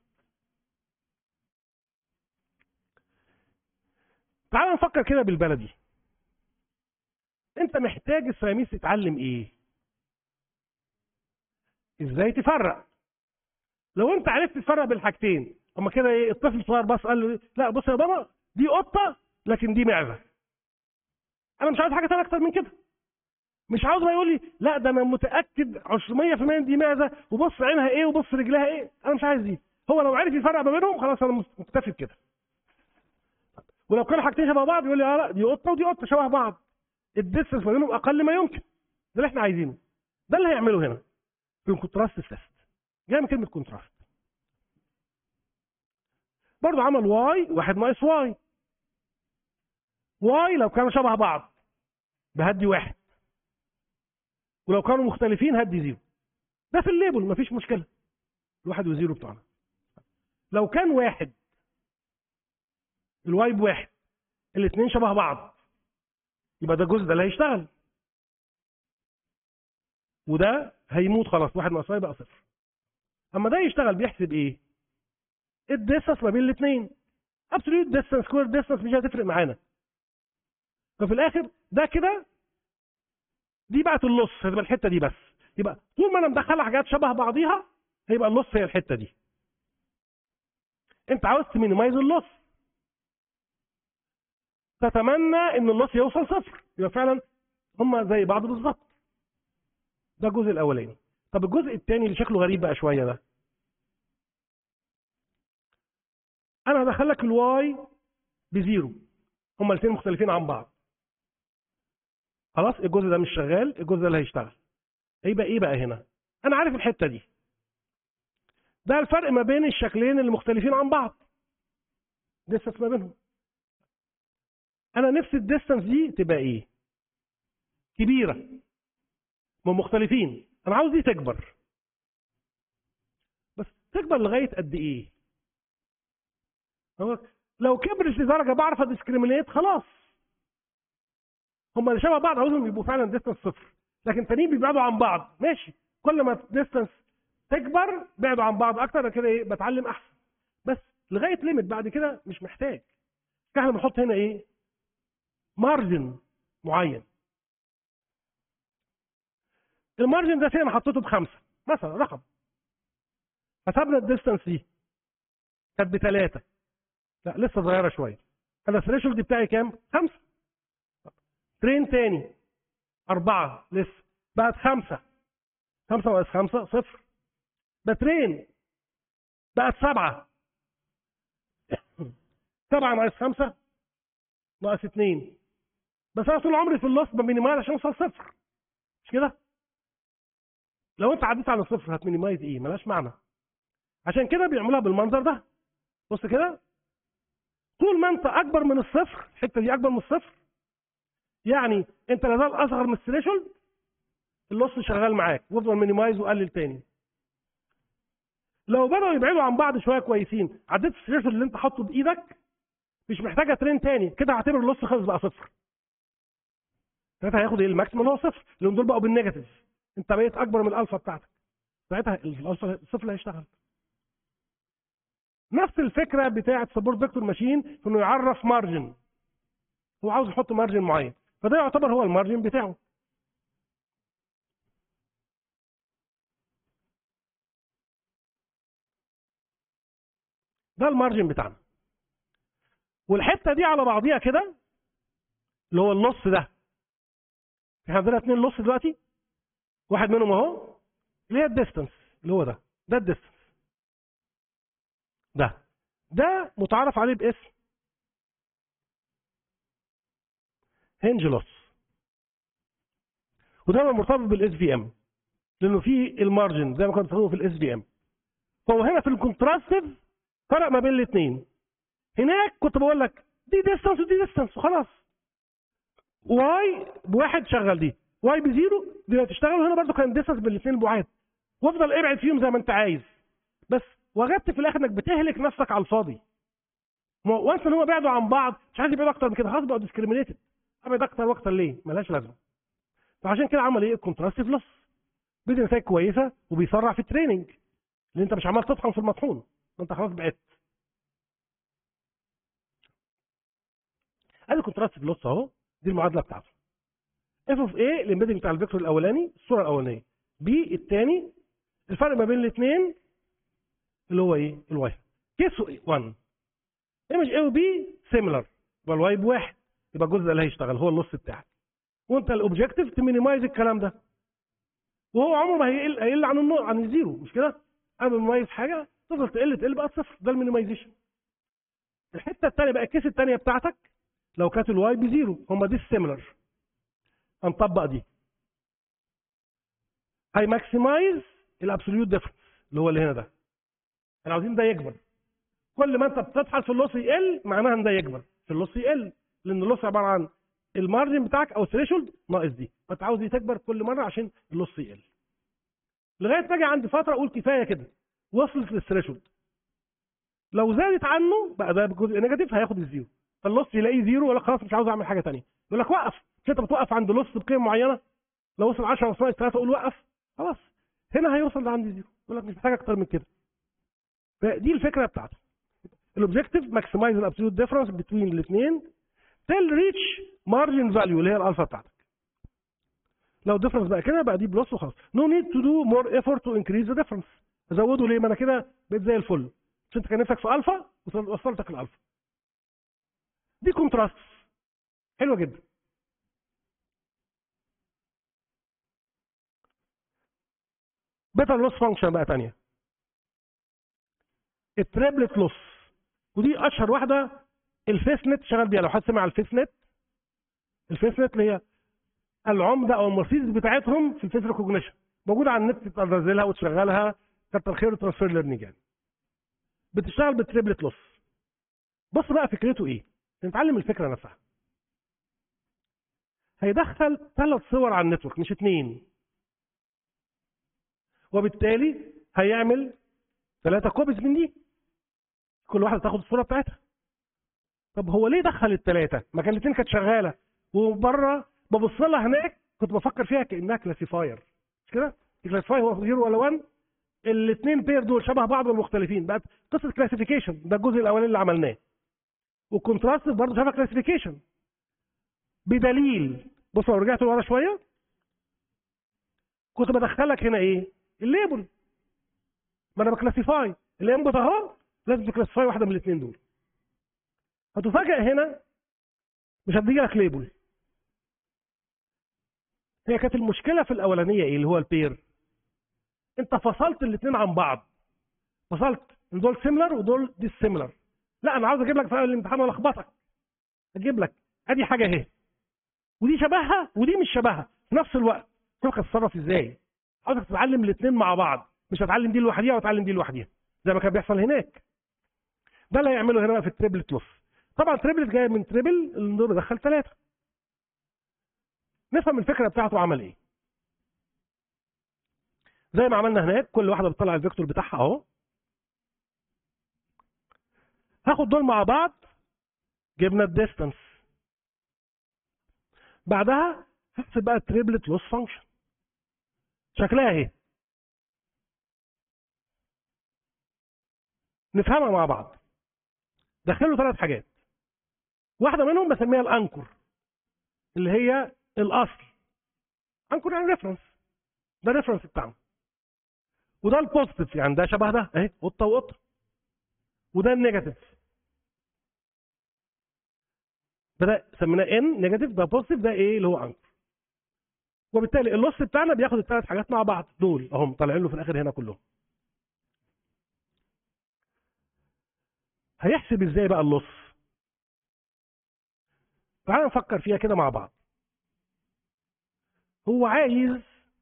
تعال نفكر كده بالبلدي انت محتاج السياميس تتعلم ايه ازاي تفرق لو انت عرفت تفرق بالحاجتين اما كده ايه الطفل الصغير بس قال له إيه؟ لا بص يا بابا دي قطه لكن دي معزه انا مش عاوز حاجه ثانيه اكتر من كده مش عاوز ما يقول لي لا ده انا متاكد 100% ان دي معزه وبص عينها ايه وبص رجلها ايه انا مش عايز دي هو لو عرف يفرق ما بينهم خلاص انا مكتفي بكده ولو كانوا حاجتين شبه بعض يقول لي اه لا دي قطه ودي قطه شبه بعض الديستنس ما بينهم اقل ما يمكن ده اللي احنا عايزينه ده اللي هيعمله هنا في الكونتراست تيست جاي من كلمه كونتراست برضه عمل واي واحد ناقص واي واي لو كانوا شبه بعض بهدي واحد ولو كانوا مختلفين هدي زيرو ده في الليبل مفيش مشكله الواحد وزيرو بتوعنا لو كان واحد الواي بواحد الاثنين شبه بعض يبقى ده الجزء ده اللي هيشتغل وده هيموت خلاص واحد ناقص واي بقى صفر اما ده يشتغل بيحسب ايه الديستنس ما بين الاثنين ابسوليوت ديستنس سكوير ديستنس مش هتفرق معانا ففي الاخر ده كده دي بقت اللص هتبقى الحته دي بس يبقى طول ما انا مدخله حاجات شبه بعضيها هيبقى اللص هي الحته دي انت عاوز تمينيمايز اللص تتمنى ان اللص يوصل صفر يبقى فعلا هما زي بعض بالظبط ده الجزء الاولاني طب الجزء الثاني اللي شكله غريب بقى شويه ده انا هدخل لك الواي بزيرو هما الاثنين مختلفين عن بعض خلاص الجزء ده مش شغال الجزء ده اللي هيشتغل هيبقى ايه بقى هنا انا عارف الحته دي ده الفرق ما بين الشكلين اللي مختلفين عن بعض ديستنس ما بينهم انا نفسي الديستنس دي تبقى ايه كبيره ما مختلفين انا عاوز دي تكبر بس تكبر لغايه قد ايه هو لو كبرت لدرجه بعرف اديسكريمينيت خلاص هم اللي شبه بعض عاوزهم يبقوا فعلا ديستنس صفر لكن تانيين بيبعدوا عن بعض ماشي كل ما ديستنس تكبر بعدوا عن بعض اكتر كده ايه بتعلم احسن بس لغايه ليميت بعد كده مش محتاج احنا بنحط هنا ايه مارجن معين المارجن ده انا حطيته بخمسه مثلا رقم حسبنا الديستنس دي كانت بثلاثه لا لسه صغيره شويه انا الثريشولد بتاعي كام؟ خمسه ترين تاني أربعة لسه بقت خمسة خمسة ناقص خمسة صفر بترين بقت سبعة سبعة ناقص خمسة ناقص اتنين بس أنا طول عمري في النص بمينيمال عشان أوصل صفر مش كده؟ لو انت عديت عن الصفر هتمينيمايز ايه ملهاش معنى عشان كده بيعملوها بالمنظر ده بص كده طول ما انت اكبر من الصفر الحته دي اكبر من الصفر يعني انت لازال اصغر من الثريشولد اللص شغال معاك وافضل مينيمايز وقلل تاني لو بدأوا يبعدوا عن بعض شويه كويسين عديت الثريشولد اللي انت حاطه بايدك مش محتاجه ترين تاني كده هعتبر اللص خلص بقى صفر ساعتها هياخد ايه الماكسيمم اللي هو صفر لان دول بقوا بالنيجاتيف انت بقيت اكبر من الالفا بتاعتك ساعتها الالفا الصفر اللي هيشتغل نفس الفكره بتاعه سبورت فيكتور ماشين في انه يعرف مارجن هو عاوز يحط مارجن معين فده يعتبر هو المارجن بتاعه ده المارجن بتاعنا والحته دي على بعضيها كده اللي هو النص ده احنا عندنا اتنين نص دلوقتي واحد منهم اهو اللي هي الديستنس اللي هو ده ده الديستنس ده ده متعارف عليه باسم هنج لوس وده مرتبط بالاس في ام لانه في المارجن زي ما كنا بنستخدمه في الاس في ام فهو هنا في الكونتراستيف فرق ما بين الاثنين هناك كنت بقول لك دي ديستانس ودي ديستانس وخلاص واي بواحد شغل دي واي بزيرو دي هتشتغل وهنا برضو كان ديستانس بين الاثنين بعاد وافضل ابعد فيهم زي ما انت عايز بس وجدت في الاخر انك بتهلك نفسك على الفاضي وانس ان هم بعدوا عن بعض مش عايز يبعدوا اكتر من كده خلاص بقوا ديسكريمينيتد ابعد اكتر واكتر ليه؟ ملهاش لازمه فعشان كده عمل ايه؟ الكونتراستيف لوس بيدي نتائج كويسه وبيسرع في التريننج لان انت مش عمال تطحن في المطحون انت خلاص بعدت ادي الكونتراستيف لوس اهو دي المعادله بتاعته اف اوف ايه الامبيدنج بتاع الفيكتور الاولاني الصوره الاولانيه بي الثاني الفرق ما بين الاثنين اللي هو ايه الواي كيس 1 ايمج اي وبي سيميلر يبقى الواي بواحد يبقى الجزء اللي هيشتغل هو النص بتاعك وانت الاوبجيكتيف تمينيمايز الكلام ده وهو عمره ما هيقل هيقل عن النوع عن الزيرو مش كده؟ انا بميز حاجه تفضل تقل تقل بقى صفر ده المينيمايزيشن الحته الثانيه بقى الكيس الثانيه بتاعتك لو كانت الواي بزيرو هم دي السيميلر هنطبق دي هي ماكسمايز الابسوليوت ديفرنس اللي هو اللي هنا ده احنا عاوزين ده يكبر كل ما انت بتطحن في اللص يقل معناها ان ده يكبر في اللص يقل لان اللص عباره عن المارجن بتاعك او الثريشولد ناقص دي فانت عاوز دي تكبر كل مره عشان اللص يقل لغايه ما اجي عند فتره اقول كفايه كده وصلت للثريشولد لو زادت عنه بقى ده بجزء نيجاتيف هياخد الزيرو فاللص يلاقيه زيرو ولا خلاص مش عاوز اعمل حاجه ثانيه يقول لك وقف مش انت بتوقف عند لص بقيم معينه لو وصل 10 وصل 3 اقول وقف خلاص هنا هيوصل لعند زيرو يقول لك مش محتاج اكتر من كده فدي الفكره بتاعته الاوبجيكتيف ماكسمايز الابسولوت ديفرنس بين الاثنين تيل ريتش مارجن فاليو اللي هي الالفا بتاعتك لو الديفرنس بقى كده بقى دي بلس وخلاص نو نيد تو دو مور ايفورت تو انكريز ذا ديفرنس ازوده ليه ما انا كده بقيت زي الفل مش انت كان نفسك في الفا وصلتك الالفا دي كونتراست حلوه جدا بيتا لوس فانكشن بقى ثانيه التريبلت لوس ودي اشهر واحده الفيس نت شغال بيها لو حد سمع الفيس نت الفيس نت اللي هي العمده او المرسيدس بتاعتهم في الفيس ريكوجنيشن موجوده على النت تقدر تنزلها وتشغلها كتر خير الترانسفير ليرنينج يعني بتشتغل بالتريبلت لوس بص بقى فكرته ايه نتعلم الفكره نفسها هيدخل ثلاث صور على النتورك مش اثنين وبالتالي هيعمل ثلاثة كوبيز من دي كل واحدة تاخد الصورة بتاعتها طب هو ليه دخل الثلاثة؟ ما كان الاثنين كانت شغالة وبره ببص لها هناك كنت بفكر فيها كأنها كلاسيفاير مش كده؟ الكلاسيفاير هو زيرو ولا 1 الاثنين بير دول شبه بعض ومختلفين بقت قصة كلاسيفيكيشن ده الجزء الأولاني اللي عملناه والكونتراست برضه شبه كلاسيفيكيشن بدليل بص لو رجعت لورا شوية كنت بدخلك هنا ايه؟ الليبل ما انا بكلاسيفاي الانبوت اهو لازم تكلاسيفاي واحده من الاثنين دول هتفاجئ هنا مش هتدي لك ليبل هي كانت المشكله في الاولانيه ايه اللي هو البير انت فصلت الاثنين عن بعض فصلت ان دول سيميلر ودول دي سيميلر لا انا عاوز اجيب لك في الامتحان والخبطك اجيب لك ادي حاجه اهي ودي شبهها ودي مش شبهها في نفس الوقت شوف هتتصرف ازاي عاوزك تتعلم الاثنين مع بعض مش هتعلم دي لوحديها وتعلم دي لوحديها زي ما كان بيحصل هناك ده اللي هيعمله هنا بقى في التريبلت لوس طبعا تريبلت جاي من تريبل اللي بدخل ثلاثه نفهم الفكره بتاعته عمل ايه زي ما عملنا هناك كل واحده بتطلع الفيكتور بتاعها اهو هاخد دول مع بعض جبنا الديستانس بعدها هحسب بقى التريبلت لوس فانكشن شكلها اهي نفهمها مع بعض دخلوا ثلاث حاجات واحده منهم بسميها الانكر اللي هي الاصل انكر يعني ريفرنس ده الريفرنس بتاعنا وده البوزيتيف يعني ده شبه ده اهي قطه وقطه وده النيجاتيف ده سميناه ان نيجاتيف ده بوزيتيف ده ايه اللي هو انكر وبالتالي اللص بتاعنا بياخد الثلاث حاجات مع بعض دول اهم طالعين له في الاخر هنا كلهم هيحسب ازاي بقى اللص تعال نفكر فيها كده مع بعض هو عايز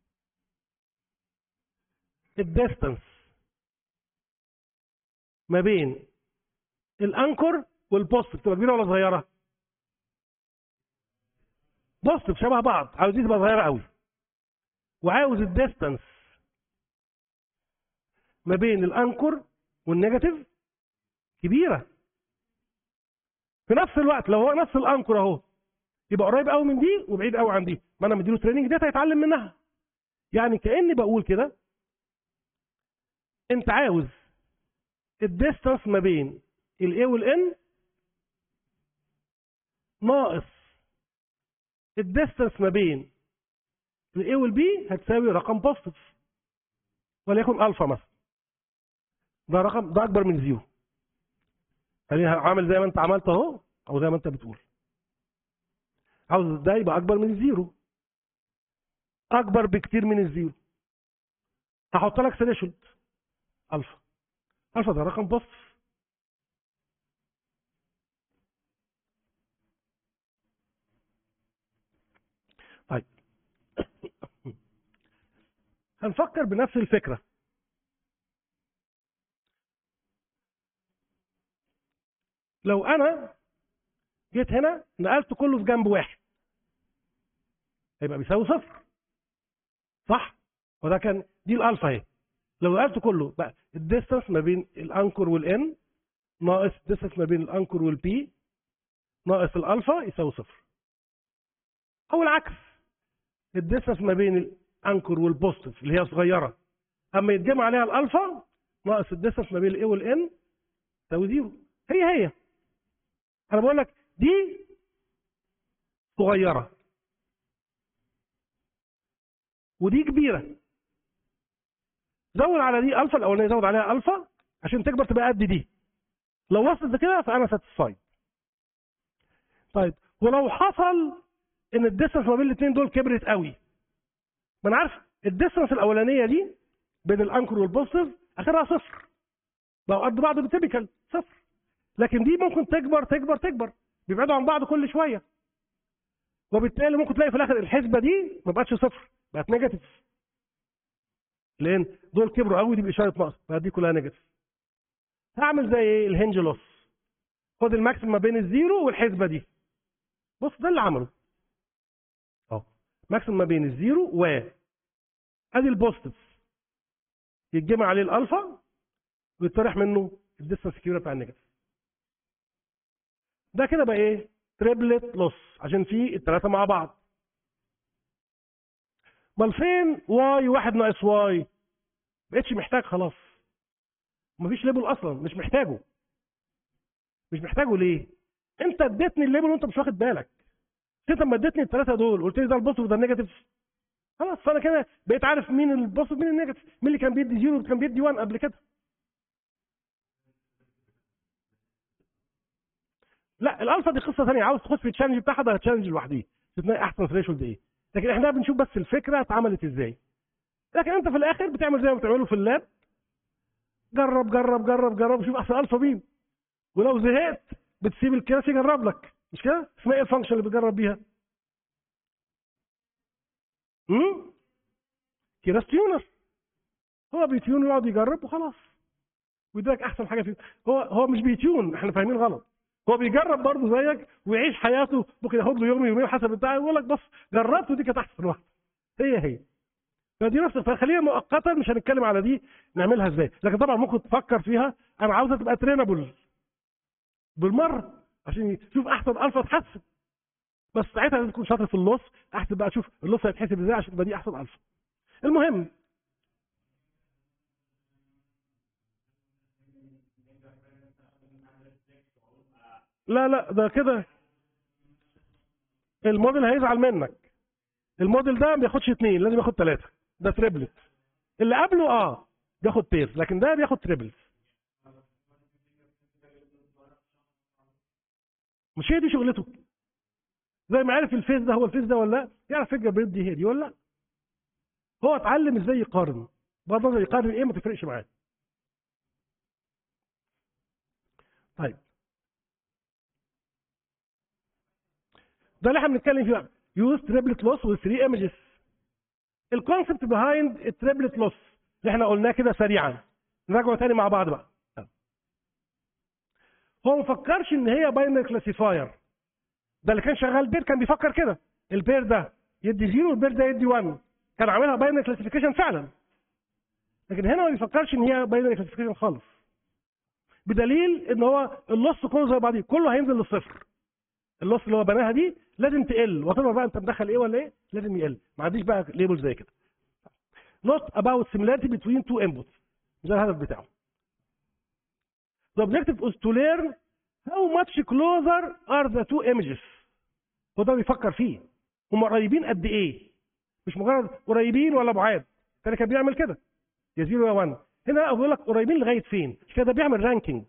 الديستانس ما بين الانكر والبوست تبقى كبيره ولا صغيره بوست شبه بعض عاوز دي تبقى صغيره قوي وعاوز الديستانس ما بين الانكر والنيجاتيف كبيره في نفس الوقت لو هو نفس الانكر اهو يبقى قريب قوي من دي وبعيد قوي عن دي ما انا مديله تريننج ديت هيتعلم منها يعني كاني بقول كده انت عاوز الديستانس ما بين الاي والان ناقص الديستانس ما بين الاي والبي هتساوي رقم بوزيتيف وليكن الفا مثلا ده رقم ده اكبر من زيرو خليها عامل زي ما انت عملت اهو او زي ما انت بتقول عاوز ده يبقى اكبر من الزيرو اكبر بكتير من الزيرو هحط لك ثريشولد الفا الفا ده رقم بوزيتيف طيب هنفكر بنفس الفكره لو انا جيت هنا نقلت كله في جنب واحد هيبقى بيساوي صفر صح وده كان دي الالفا اهي لو نقلت كله بقى الديستانس ما بين الانكر والان ناقص الديستانس ما بين الانكر والبي ناقص الالفا يساوي صفر او العكس الديستانس ما بين الانكر والبوزيتيف اللي هي صغيره اما يتجمع عليها الالفا ناقص الديستانس ما بين الاي والان تساوي زيرو هي هي انا بقول لك دي صغيره ودي كبيره زود على دي الفا الاولانيه زود عليها الفا عشان تكبر تبقى قد دي لو وصلت كده فانا ساتسفايد طيب ولو حصل ان الديستانس ما بين الاثنين دول كبرت قوي ما انا عارف الديستانس الاولانيه دي بين الانكر والبوزيتيف اخرها صفر بقوا قد بعض بتيبيكال صفر لكن دي ممكن تكبر تكبر تكبر بيبعدوا عن بعض كل شويه وبالتالي ممكن تلاقي في الاخر الحسبه دي ما بقتش صفر بقت نيجاتيف لان دول كبروا قوي دي باشاره نقص فدي كلها نيجاتيف هعمل زي ايه الهنج لوس خد الماكسيم ما بين الزيرو والحسبه دي بص ده اللي عمله اهو ماكسيم ما بين الزيرو و ادي البوزيتيف يتجمع عليه الالفا ويطرح منه الديستانس الكبيره بتاع النيجاتيف ده كده بقى ايه تريبلت لوس عشان في الثلاثه مع بعض امال فين واي واحد ناقص واي بقتش محتاج خلاص مفيش ليبل اصلا مش محتاجه مش محتاجه ليه انت اديتني الليبل وانت مش واخد بالك انت لما اديتني الثلاثه دول قلت لي ده البوزيتيف وده النيجاتيف خلاص فانا كده بقيت عارف مين البوزيتيف مين النيجاتيف مين اللي كان بيدي زيرو كان بيدي 1 قبل كده لا الالفا دي قصه ثانيه عاوز تخش في التشالنج بتاعها ده تشالنج لوحديه تلاقي احسن ثريشولد ايه لكن احنا بنشوف بس الفكره اتعملت ازاي لكن انت في الاخر بتعمل زي ما بتعمله في اللاب جرب جرب جرب جرب شوف احسن الفا مين ولو زهقت بتسيب الكلاس يجرب لك مش كده اسمها ايه الفانكشن اللي بتجرب بيها امم كيراس تيونر هو بيتيون ويقعد يجرب وخلاص ويديلك احسن حاجه فيه هو هو مش بيتيون احنا فاهمين غلط هو بيجرب برضه زيك ويعيش حياته ممكن ياخد له يوم يومين حسب بتاعه يقول لك بص جربت ودي كانت احسن واحده هي هي فدي نفس فخليها مؤقتا مش هنتكلم على دي نعملها ازاي لكن طبعا ممكن تفكر فيها انا عاوزها تبقى ترينابل بالمره عشان تشوف احسن الفا تحسن بس ساعتها لازم تكون شاطر في اللص احسب بقى شوف اللص هيتحسب ازاي عشان تبقى دي احسن الفا المهم لا لا ده كده الموديل هيزعل منك الموديل ده ما بياخدش اثنين لازم ياخد ثلاثه ده تريبلت اللي قبله اه بياخد بير لكن ده بياخد تريبلت مش هي دي شغلته زي ما عرف الفيس ده هو الفيس ده ولا لا يعرف فكره بريد دي هي دي ولا لا هو اتعلم ازاي يقارن بغض النظر يقارن ايه ما تفرقش معاه طيب ده اللي احنا بنتكلم فيه بقى يوز تريبلت لوس with 3 ايمجز الكونسبت بيهايند التريبلت لوس اللي احنا قلناه كده سريعا نراجعه تاني مع بعض بقى هو ما فكرش ان هي باينري كلاسيفاير ده اللي كان شغال بير كان بيفكر كده البير ده يدي زيرو والبير ده يدي 1 كان عاملها باينري كلاسيفيكيشن فعلا لكن هنا ما بيفكرش ان هي باينري كلاسيفيكيشن خالص بدليل ان هو اللص كله زي بعضيه كله هينزل للصفر اللص اللي هو بناها دي لازم تقل وتبقى بقى انت مدخل ايه ولا ايه لازم يقل ما عنديش بقى ليبل زي كده not about similarity between two inputs ده الهدف بتاعه The objective is to learn how much closer are the two images هو ده بيفكر فيه هم قريبين قد ايه مش مجرد قريبين ولا بعاد كان كان بيعمل كده يا 0 يا 1 هنا بيقول لك قريبين لغايه فين مش كده بيعمل رانكينج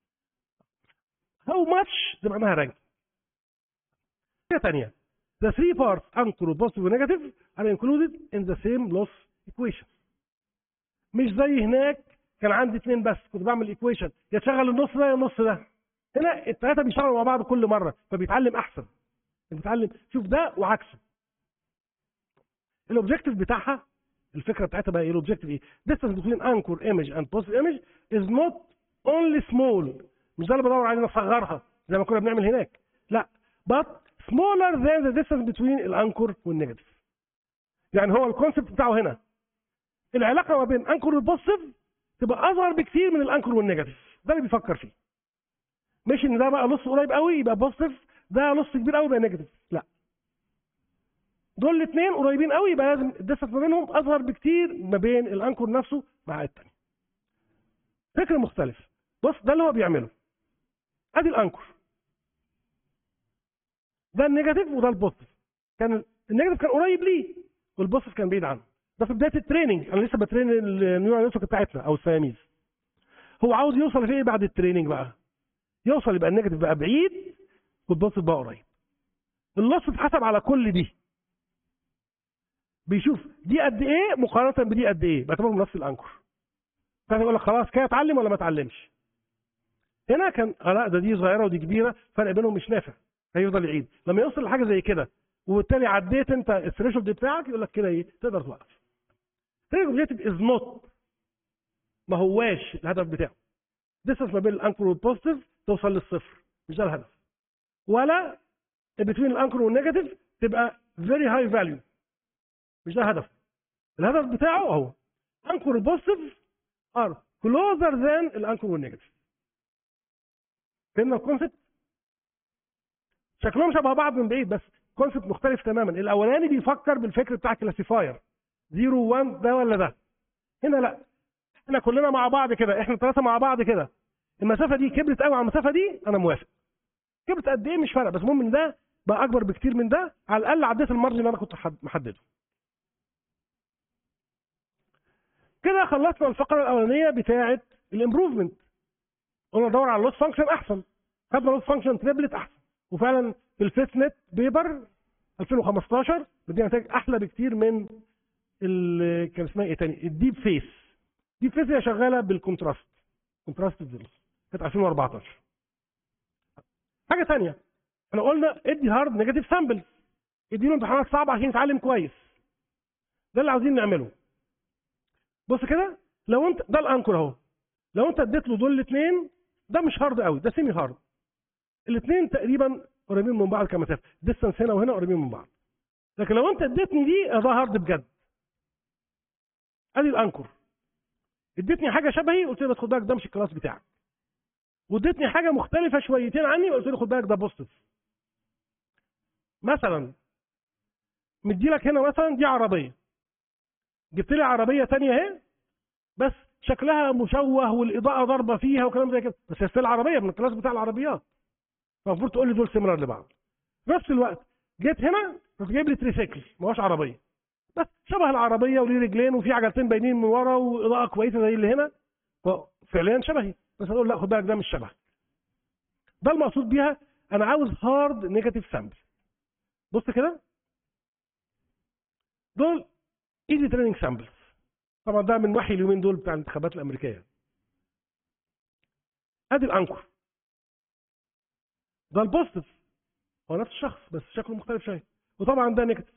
how much ده معناها رانكينج حاجه ثانيه the three parts anchor positive و negative are included in the same loss equation مش زي هناك كان عندي اثنين بس كنت بعمل ايكويشن يا تشغل النص ده يا النص ده هنا الثلاثه بيشتغلوا مع بعض كل مره فبيتعلم احسن بيتعلم شوف ده وعكسه الاوبجيكتيف بتاعها الفكره بتاعتها بقى ايه الاوبجيكتيف ايه distance between anchor image and positive image is not only small مش ده اللي بدور عليه نصغرها زي ما كنا بنعمل هناك لا but smaller than the distance between الانكور والنيجاتيف يعني هو الكونسيبت بتاعه هنا العلاقه ما بين انكور والبوزيتيف تبقى اصغر بكتير من الانكور والنيجاتيف ده اللي بيفكر فيه مش ان ده بقى نص قريب قوي يبقى بوزيتيف ده نص كبير قوي يبقى نيجاتيف لا دول الاثنين قريبين قوي يبقى لازم الديستنس ما بينهم اصغر بكتير ما بين الانكور نفسه مع الثاني فكر مختلف بص ده اللي هو بيعمله ادي الانكور ده النيجاتيف وده البوزيتيف كان النيجاتيف كان قريب ليه والبوزيتيف كان بعيد عنه ده في بدايه التريننج انا لسه بترين النيورال نتورك بتاعتنا او السياميز هو عاوز يوصل لايه بعد التريننج بقى يوصل يبقى النيجاتيف بقى بعيد والبوزيتيف بقى قريب اللص اتحسب على كل دي بيشوف دي قد ايه مقارنه بدي قد ايه باعتبارهم نفس الانكر فاهم يقول لك خلاص كده اتعلم ولا ما اتعلمش هنا كان آه لا ده دي صغيره ودي كبيره فرق بينهم مش نافع هيفضل يعيد لما يوصل لحاجه زي كده وبالتالي عديت انت الثريشولد بتاعك يقول لك كده ايه تقدر توقف الاوبجيكتيف از نوت ما هواش الهدف بتاعه ديستنس ما بين الانكر والبوزيتيف توصل للصفر مش ده الهدف ولا بين الانكر والنيجاتيف تبقى فيري هاي فاليو مش ده الهدف الهدف بتاعه اهو انكر البوزيتيف ار كلوزر ذان الانكر والنيجاتيف فهمنا الكونسيبت شكلهم شبه بعض من بعيد بس كونسيبت مختلف تماما الاولاني بيفكر بالفكر بتاع الكلاسيفاير 0 1 ده ولا ده هنا لا احنا كلنا مع بعض كده احنا ثلاثه مع بعض كده المسافه دي كبرت قوي على المسافه دي انا موافق كبرت قد ايه مش فارقه بس المهم ان ده بقى اكبر بكتير من ده على الاقل عديت المارجن اللي انا كنت محدده كده خلصنا الفقره الاولانيه بتاعه الامبروفمنت قلنا ندور على اللوس فانكشن احسن خدنا لوس فانكشن تريبلت احسن وفعلا في الفيس نت بيبر 2015 بدينا نتائج احلى بكتير من ال كان اسمها ايه تاني الديب فيس ديب فيس هي شغاله بالكونتراست كونتراست فيلوس كانت 2014 حاجه ثانيه احنا قلنا ادي هارد نيجاتيف سامبل ادي له امتحانات صعبه عشان يتعلم كويس ده اللي عاوزين نعمله بص كده لو انت ده الانكر اهو لو انت اديت له دول الاثنين ده مش هارد قوي ده سيمي هارد الاثنين تقريبا قريبين من بعض كمسافه ديستانس هنا وهنا قريبين من بعض لكن لو انت اديتني دي ده هارد بجد ادي الانكر اديتني حاجه شبهي قلت لي بس خد بالك ده مش الكلاس بتاعك واديتني حاجه مختلفه شويتين عني وقلت لي خد بالك ده بوستيف مثلا مدي لك هنا مثلا دي عربيه جبت لي عربيه ثانيه اهي بس شكلها مشوه والاضاءه ضاربه فيها وكلام زي كده بس هي ستيل عربيه من الكلاس بتاع العربيات فالمفروض تقول لي دول سيميلر لبعض في نفس الوقت جيت هنا رحت جايب لي تريسيكل ما هوش عربيه بس شبه العربيه وليه رجلين وفي عجلتين باينين من ورا واضاءه كويسه زي اللي هنا فعليا شبهي بس اقول لا خد بالك ده مش شبه ده المقصود بيها انا عاوز هارد نيجاتيف سامبل بص كده دول ايزي تريننج سامبلز طبعا ده من وحي اليومين دول بتاع الانتخابات الامريكيه ادي الانكر ده البوزيتيف هو نفس الشخص بس شكله مختلف شويه وطبعا ده نيجاتيف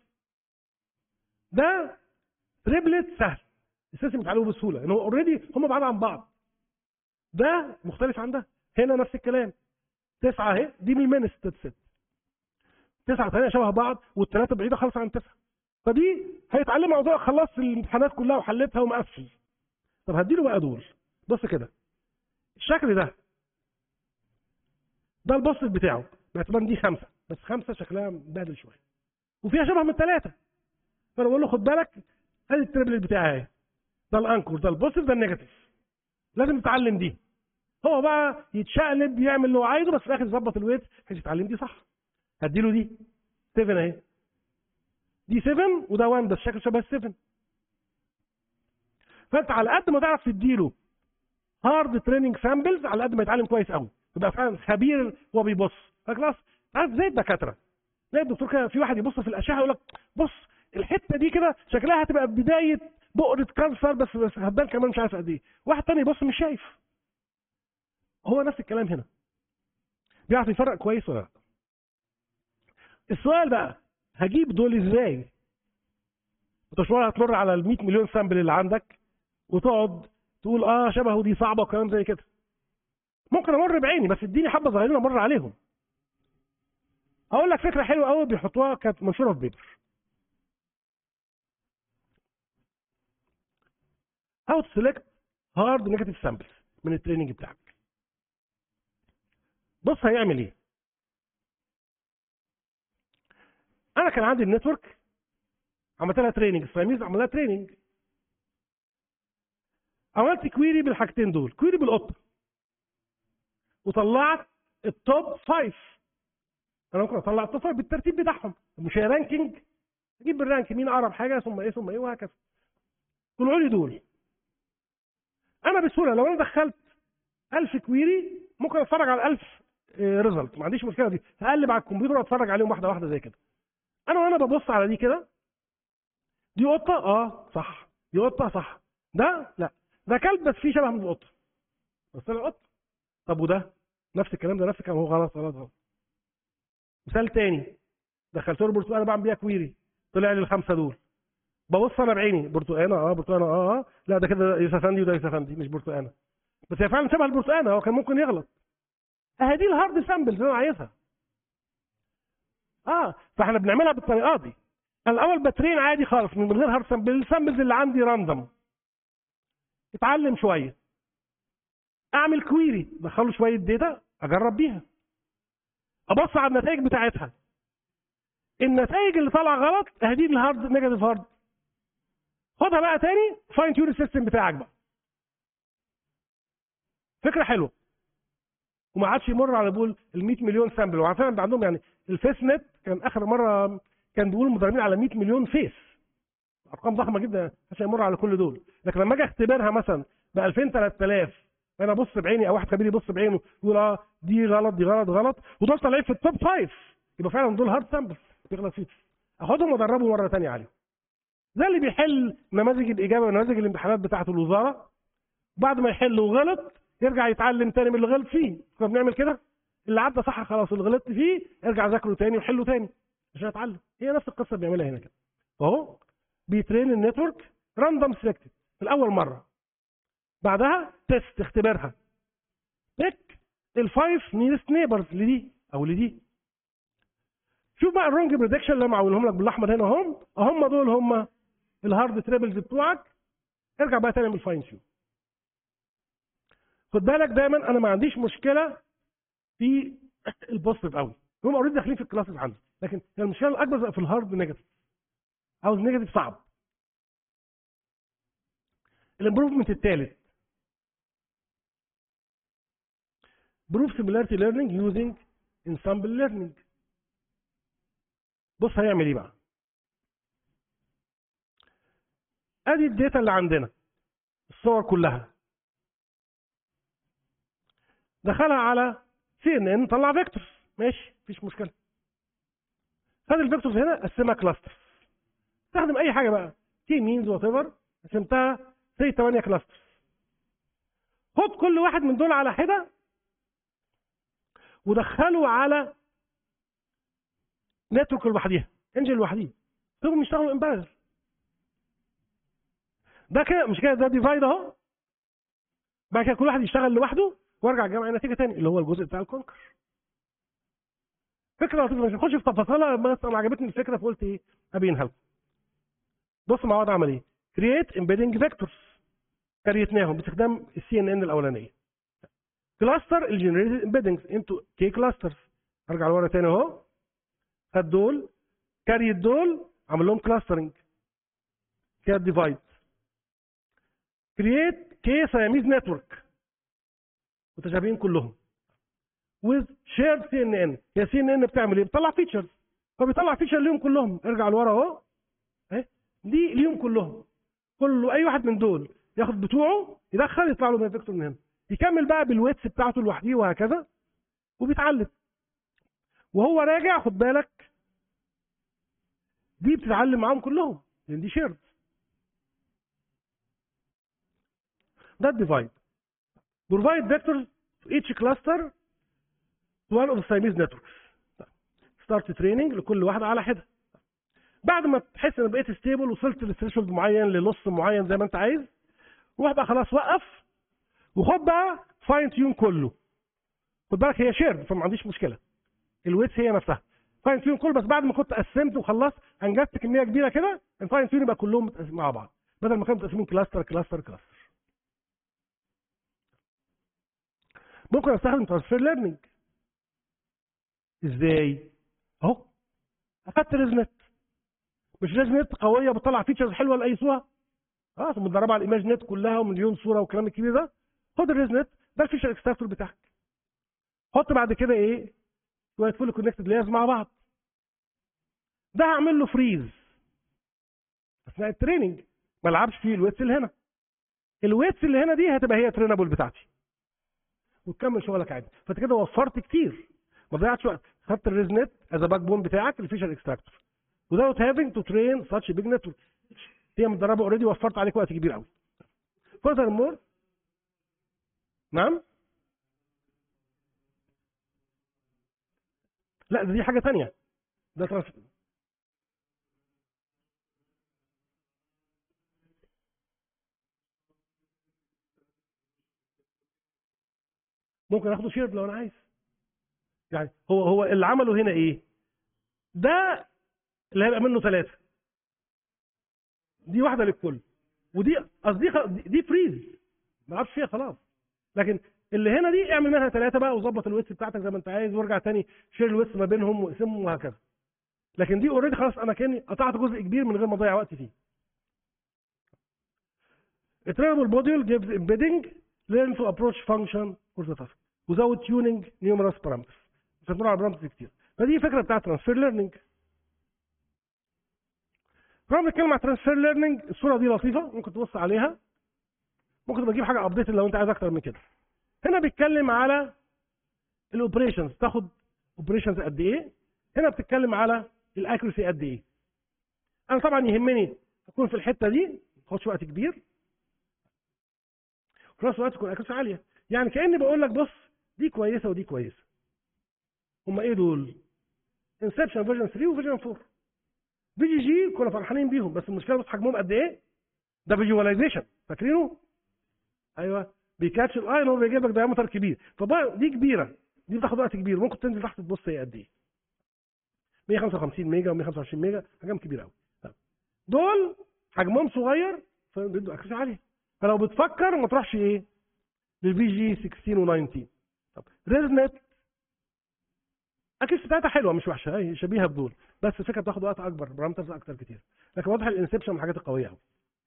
ده تريبلت سهل السيستم يتعلمه بسهوله ان هو اوريدي هم بعاد عن بعض ده مختلف عن ده هنا نفس الكلام تسعه اهي دي من المين ست تسعه ثانيه شبه بعض والثلاثه بعيده خالص عن تسعه فدي هيتعلم موضوع خلصت الامتحانات كلها وحلتها ومقفل طب هديله بقى دول بص كده الشكل ده ده البوست بتاعه باعتبار دي خمسه بس خمسه شكلها مبهدل شويه وفيها شبه من ثلاثه فانا بقول له خد بالك ادي التريبل بتاعي اهي ده الانكر ده البوزيتيف ده النيجاتيف لازم تتعلم دي هو بقى يتشقلب يعمل اللي هو عايزه بس في الاخر يظبط الويت بحيث يتعلم دي صح هديله دي 7 اهي دي 7 وده 1 بس شكل شبه 7 فانت على قد ما تعرف تديله هارد تريننج سامبلز على قد ما يتعلم كويس قوي يبقى فعلا خبير وهو بيبص فخلاص عارف زي الدكاتره زي الدكتور كده في واحد يبص في الاشعه يقول لك بص الحته دي كده شكلها هتبقى بدايه بؤره كانسر بس بس هتبان كمان مش عارف قد ايه واحد تاني يبص مش شايف هو نفس الكلام هنا بيعرف يفرق كويس ولا لا السؤال بقى هجيب دول ازاي انت مش هتمر على ال 100 مليون سامبل اللي عندك وتقعد تقول اه شبهه دي صعبه وكلام زي كده ممكن امر بعيني بس اديني حبه صغيرين امر عليهم اقول لك فكره حلوه قوي بيحطوها كانت منشوره في بيبر how to select hard negative samples من التريننج بتاعك بص هيعمل ايه انا كان عندي النتورك عملت لها تريننج السلاميز عمل لها تريننج عملت كويري بالحاجتين دول كويري بالقطه وطلعت التوب فايف انا ممكن اطلع التوب فايف بالترتيب بتاعهم مش هي رانكينج اجيب بالرانك مين اقرب حاجه ثم ايه ثم ايه وهكذا طلعوا لي دول انا بسهوله لو انا دخلت 1000 كويري ممكن اتفرج على 1000 ريزلت ما عنديش مشكله دي هقلب على الكمبيوتر واتفرج عليهم واحده واحده زي كده انا وانا ببص على دي كده دي قطه اه صح دي قطه صح ده لا ده كلب بس فيه شبه من القطه بس طلع قطه طب وده نفس الكلام ده نفس الكلام هو غلط غلط غلط مثال تاني دخلت له برتقانه بعمل بيها كويري طلع لي الخمسه دول ببص انا بعيني برتقانه اه برتقانه اه اه لا ده كده يوسفندي وده يوسفندي مش برتقانه بس هي فعلا شبه البرتقانه هو كان ممكن يغلط اهي دي الهارد سامبلز اللي انا عايزها اه فاحنا بنعملها بالطريقه دي انا الاول بترين عادي خالص من غير هارد سامبل السامبلز اللي عندي راندوم اتعلم شويه اعمل كويري ادخله شويه داتا اجرب بيها ابص على النتائج بتاعتها النتائج اللي طالعه غلط اهي دي الهارد نيجاتيف هارد خدها بقى تاني فاين تيون السيستم بتاعك بقى فكره حلوه وما عادش يمر على بول ال 100 مليون سامبل وعارفين عندهم يعني الفيس نت كان اخر مره كان بيقول مدربين على 100 مليون فيس ارقام ضخمه جدا عشان يمر على كل دول لكن لما اجي اختبرها مثلا ب 2000 3000 انا ابص بعيني او واحد خبير يبص بعينه يقول اه دي غلط دي غلط غلط ودول طالعين في التوب فايف يبقى فعلا دول هارد سامبلز بيغلط فيه اخدهم وادربهم مره ثانيه عليهم ده اللي بيحل نماذج الاجابه ونماذج الامتحانات بتاعه الوزاره بعد ما يحل وغلط يرجع يتعلم تاني من اللي غلط فيه كنا بنعمل كده اللي عدى صح خلاص اللي غلطت فيه ارجع ذاكره تاني وحله تاني عشان اتعلم هي نفس القصه بيعملها هنا كده اهو بيترين النتورك راندوم سيلكتد في الاول مره بعدها تيست اختبرها بيك الفايف نيرست نيبرز لدي او لدي شوف بقى الرونج بريدكشن اللي انا معولهم لك بالاحمر هنا اهم هم دول هم الهارد تريبلز بتوعك ارجع بقى تاني من الفاين تيون خد بالك دايما انا ما عنديش مشكله في البوزيتيف قوي هم اوريدي داخلين في الكلاسز عندي لكن المشكله الاكبر بقى في الهارد نيجاتيف او النيجاتيف صعب الامبروفمنت الثالث بروف similarity learning using ensemble learning بص هيعمل ايه بقى ادي الداتا اللي عندنا الصور كلها دخلها على سي ان ان طلع فيكتورز ماشي مفيش مشكله خد الفيكتورز هنا قسمها كلاسترز استخدم اي حاجه بقى تي مينز وات ايفر قسمتها زي 8 كلاسترز خد كل واحد من دول على حده ودخله على نتورك لوحديها انجل لوحديه تقوم يشتغلوا امبارل ده كده مش كده ده ديفايد اهو بعد كده كل واحد يشتغل لوحده وارجع اجمع نتيجه تاني اللي هو الجزء بتاع الكونكر فكره لطيفه مش هنخش في تفاصيلها بس انا عجبتني الفكره فقلت ايه ابينها لكم بص مع بعض عمل ايه كرييت امبيدنج فيكتورز كريتناهم باستخدام السي ان ان الاولانيه كلاستر الجنريتد امبيدنجز انتو كي كلاسترز ارجع لورا تاني اهو خد دول كاريت دول عمل لهم كلاسترنج كده ديفايد كرييت كي سياميز نتورك متشابهين كلهم with shared CNN يا سي ان ان بتعمل ايه؟ بتطلع فيتشرز فبيطلع فيتشر ليهم كلهم ارجع لورا اهو اهي دي ليهم كلهم كله اي واحد من دول ياخد بتوعه يدخل يطلع له من فيكتور من هنا يكمل بقى بالويتس بتاعته لوحده وهكذا وبيتعلم وهو راجع خد بالك دي بتتعلم معاهم كلهم لان دي شيرد ده الديفايد provide vectors to each cluster to one of the Siamese networks start training لكل واحدة على حدة بعد ما تحس ان بقيت ستيبل وصلت لثريشولد معين لنص معين زي ما انت عايز روح بقى خلاص وقف وخد بقى فاين تيون كله خد بالك هي شير فما عنديش مشكله الويتس هي نفسها فاين تيون كله بس بعد ما كنت قسمت وخلصت انجزت كميه كبيره كده الفاين تيون يبقى كلهم متقسمين مع بعض بدل ما كانوا متقسمين كلاستر كلاستر كلاستر ممكن استخدم ترانسفير ليرنينج ازاي اهو اخدت ريزنت مش ريزنت قويه بتطلع فيتشرز حلوه لايسوها اه متدربه على الايماج نت كلها ومليون صوره والكلام الكبير ده خد الريزنت ده الفيشر اكستراكتور بتاعك حط بعد كده ايه شويه فول كونكتد لايرز مع بعض ده هعمل له فريز اثناء التريننج ما العبش فيه الويتس اللي هنا الويتس اللي هنا دي هتبقى هي ترينابل بتاعتي وتكمل شغلك عادي فانت كده وفرت كتير ما ضيعتش وقت خدت الريزنت از باك بون بتاعك الفيشر اكستراكتور without having to train such a big network هي متدربه اوريدي وفرت عليك وقت كبير قوي furthermore نعم لا ده دي حاجه ثانيه ده ترانس ممكن اخده شيرد لو انا عايز يعني هو هو اللي عمله هنا ايه ده اللي هيبقى منه ثلاثه دي واحده للكل ودي قصدي خ- دي- دي فريز ما اعرفش فيها خلاص لكن اللي هنا دي اعمل منها ثلاثه بقى وظبط الويتس بتاعتك زي ما انت عايز وارجع تاني شيل الويتس ما بينهم واقسمهم وهكذا لكن دي اوريدي خلاص انا كاني قطعت جزء كبير من غير ما اضيع وقت فيه A trainable module gives embedding learn to approach function or the task without tuning numerous parameters مش هتمر على parameters كتير فدي فكره بتاعت transfer learning طبعا بنتكلم على ترانسفير ليرنينج الصوره دي لطيفه ممكن تبص عليها ممكن تبقى تجيب حاجه ابديت لو انت عايز اكتر من كده هنا بيتكلم على الاوبريشنز تاخد اوبريشنز قد ايه هنا بتتكلم على الاكيرسي قد ايه انا طبعا يهمني اكون في الحته دي ما تاخدش وقت كبير وفي نفس الوقت تكون اكيرسي عاليه يعني كاني بقول لك بص دي كويسه ودي كويسه هما ايه دول انسبشن فيرجن 3 وفيرجن 4 في جي جي كنا فرحانين بيهم بس المشكله بص حجمهم قد ايه ده فيجواليزيشن فاكرينه ايوه بيكاتش الايون هو بيجيب لك دايمتر كبير فبقى دي كبيره دي بتاخد وقت كبير ممكن تنزل تحت تبص هي قد ايه 155 ميجا و125 ميجا حجم كبير قوي دول حجمهم صغير فبيدوا اكسس عاليه فلو بتفكر ما تروحش ايه للبي جي 16 و19 طب ريز نت اكيد بتاعتها حلوه مش وحشه هي شبيهه بدول بس الفكره بتاخد وقت اكبر بارامترز اكتر كتير لكن واضح الانسبشن من الحاجات القويه قوي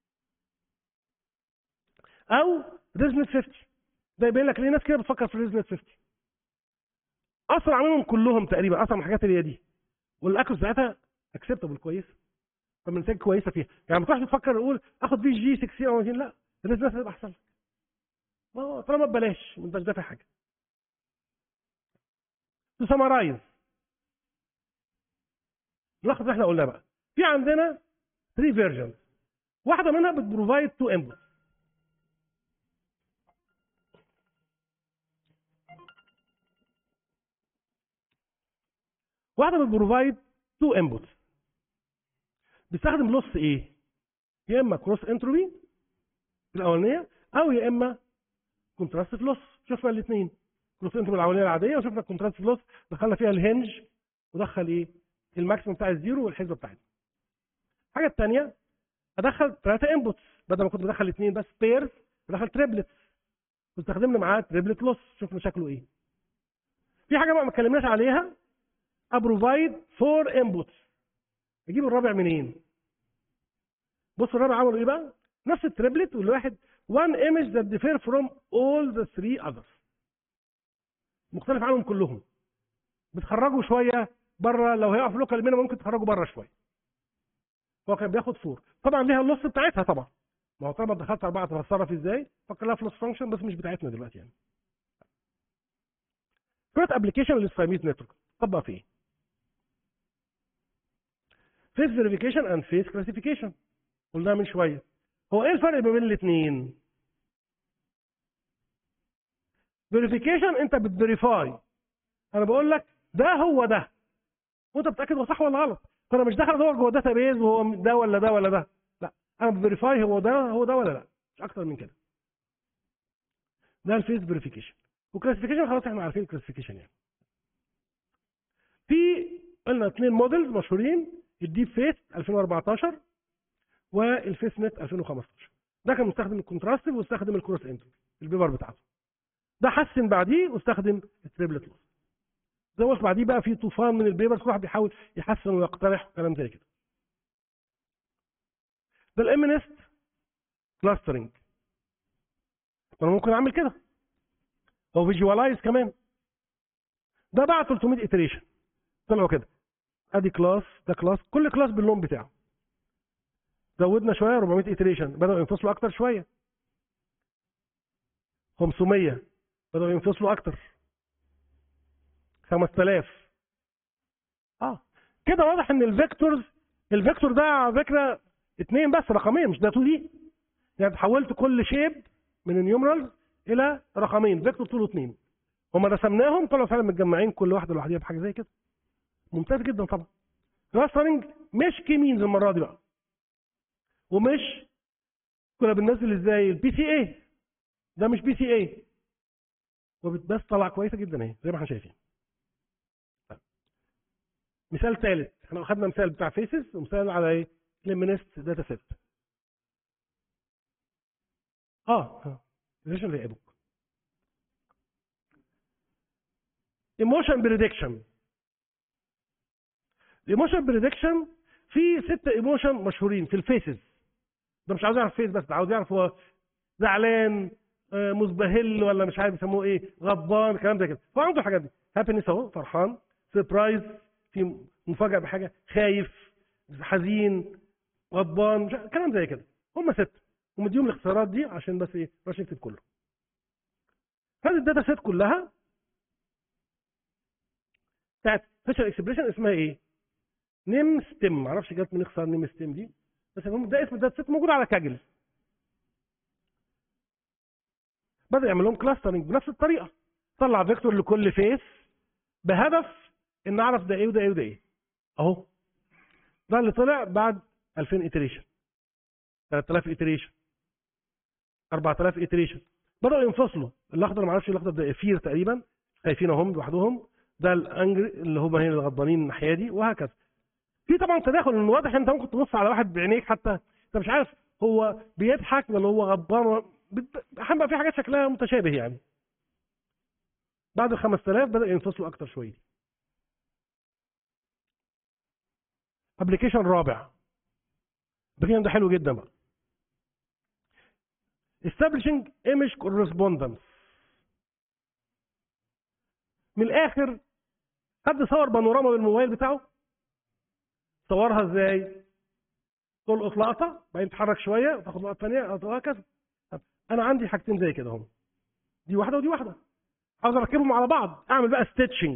او ريزنت 50 ده يبين لك ليه ناس كده بتفكر في ريزنت 50 اسرع منهم كلهم تقريبا اسرع من الحاجات اللي هي دي والاكوس بتاعتها اكسبتابل كويس فالنتائج كويسه فيها يعني ما تروحش تفكر تقول اخد بي جي 60 او 200 لا الريزنت هتبقى احسن لك ما هو طالما ببلاش ما انتش دافع حاجه تو سمرايز نلخص اللي احنا قلناه بقى في عندنا 3 فيرجنز واحده منها بتبروفايد تو انبوت واحده بتبروفايد تو انبوت بيستخدم لوس ايه يا اما كروس انتروبي الاولانيه او يا اما كونتراست لوس شفنا الاثنين كروس انتروبي الاولانيه العاديه وشفنا الكونتراست لوس دخلنا فيها الهنج ودخل ايه الماكسيمم بتاع الزيرو والحسبه بتاعتنا الحاجه الثانيه ادخل ثلاثه انبوتس بدل ما كنت بدخل اثنين بس بيرز بدخل تريبلت واستخدمنا معاه تريبلت لوس شفنا شكله ايه في حاجه بقى ما اتكلمناش عليها ابروفايد فور انبوتس اجيب الرابع منين بص الرابع عملوا ايه بقى نفس التريبلت والواحد one image that differ from all the three others مختلف عنهم كلهم بتخرجوا شويه بره لو هيقف لوكال مينيمم ممكن تخرجوا بره شويه هو كان بياخد فور طبعا ليها اللوس بتاعتها طبعا ما هو طالما دخلت اربعه تتصرف ازاي فكر لها فلوس فانكشن بس مش بتاعتنا دلوقتي يعني كرة ابلكيشن للسايميز نتورك طبق في ايه فيس فيريفيكيشن اند فيس كلاسيفيكيشن قلناها من شويه هو ايه الفرق ما بين الاثنين فيريفيكيشن انت بتفيريفاي انا بقول لك ده هو ده وانت بتاكد هو صح ولا غلط فانا مش داخل ادور جوه داتا بيز وهو ده ولا ده ولا ده لا انا بفيريفاي هو ده هو ده ولا لا مش اكتر من كده ده الفيس فيريفيكيشن وكلاسيفيكيشن خلاص احنا عارفين الكلاسيفيكيشن يعني في قلنا اثنين موديلز مشهورين الديب فيس 2014 والفيس نت 2015 ده كان مستخدم الكونتراستيف واستخدم الكروس انتر البيبر بتاعته ده حسن بعديه واستخدم التريبلت لوس زي ما بعديه بقى في طوفان من البيبرز كل واحد بيحاول يحسن ويقترح وكلام زي كده ده الام نست كلاسترنج انا ممكن اعمل كده او فيجوالايز كمان ده بقى 300 اتريشن طلعوا كده ادي كلاس ده كلاس كل كلاس باللون بتاعه زودنا شويه 400 اتريشن بدأوا ينفصلوا اكتر شويه 500 بدأوا ينفصلوا اكتر 5000 اه كده واضح ان الفيكتورز الفيكتور ده على فكره اثنين بس رقمين مش ده 2 دي يعني حولت كل شيب من النيومرالز الى رقمين فيكتور طوله اثنين هما رسمناهم طلعوا فعلا متجمعين كل واحده لوحدها بحاجه زي كده ممتاز جدا طبعا كلاسترنج مش كي مينز المره دي بقى ومش كنا بننزل ازاي البي سي اي ده مش بي سي اي وبس طلع كويسه جدا اهي زي ما احنا شايفين مثال ثالث احنا اخذنا مثال بتاع فيسز ومثال على ايه ليمينست داتا سيت اه ريليشن زي ابوك ايموشن بريدكشن الايموشن بريدكشن في ست ايموشن مشهورين في الفيسز ده مش عاوز يعرف فيس بس ده عاوز يعرف هو زعلان آه، مزبهل ولا مش عارف يسموه ايه غضبان كلام زي كده هو عنده الحاجات دي هابينس اهو فرحان سربرايز في مفاجاه بحاجه خايف حزين غضبان مش عارف- كلام زي كده هم ست ومديهم الاختصارات دي عشان بس ايه مش نكتب كله هذه الداتا سيت كلها بتاعت فيشل اكسبريشن اسمها ايه؟ نيم ستيم معرفش جت من اختصار نيم ستيم دي بس المهم ده اسم الداتا سيت موجود على كاجل بدأ يعمل لهم كلاسترنج بنفس الطريقه طلع فيكتور لكل فيس بهدف ان اعرف ده ايه وده ايه وده ايه اهو ده اللي طلع بعد 2000 iteration 3000 iteration 4000 iteration بداوا ينفصلوا الاخضر ما اعرفش الاخضر ده افير تقريبا خايفين هم لوحدهم ده الانجر اللي هم هنا الغضبانين الناحيه دي وهكذا في طبعا تداخل ان واضح انت ممكن تبص على واحد بعينيك حتى انت مش عارف هو بيضحك ولا هو غضبان بت- احيانا بقى في حاجات شكلها متشابه يعني بعد ال 5000 بدا ينفصلوا اكتر شويه ابلكيشن رابع ابلكيشن ده حلو جدا بقى establishing image correspondence من الاخر حد صور بانوراما بالموبايل بتاعه صورها ازاي تلقط لقطه بعدين تتحرك شويه وتاخد لقطه ثانيه وهكذا طب انا عندي حاجتين زي كده اهو دي واحده ودي واحده عاوز اركبهم على بعض اعمل بقى ستيتشنج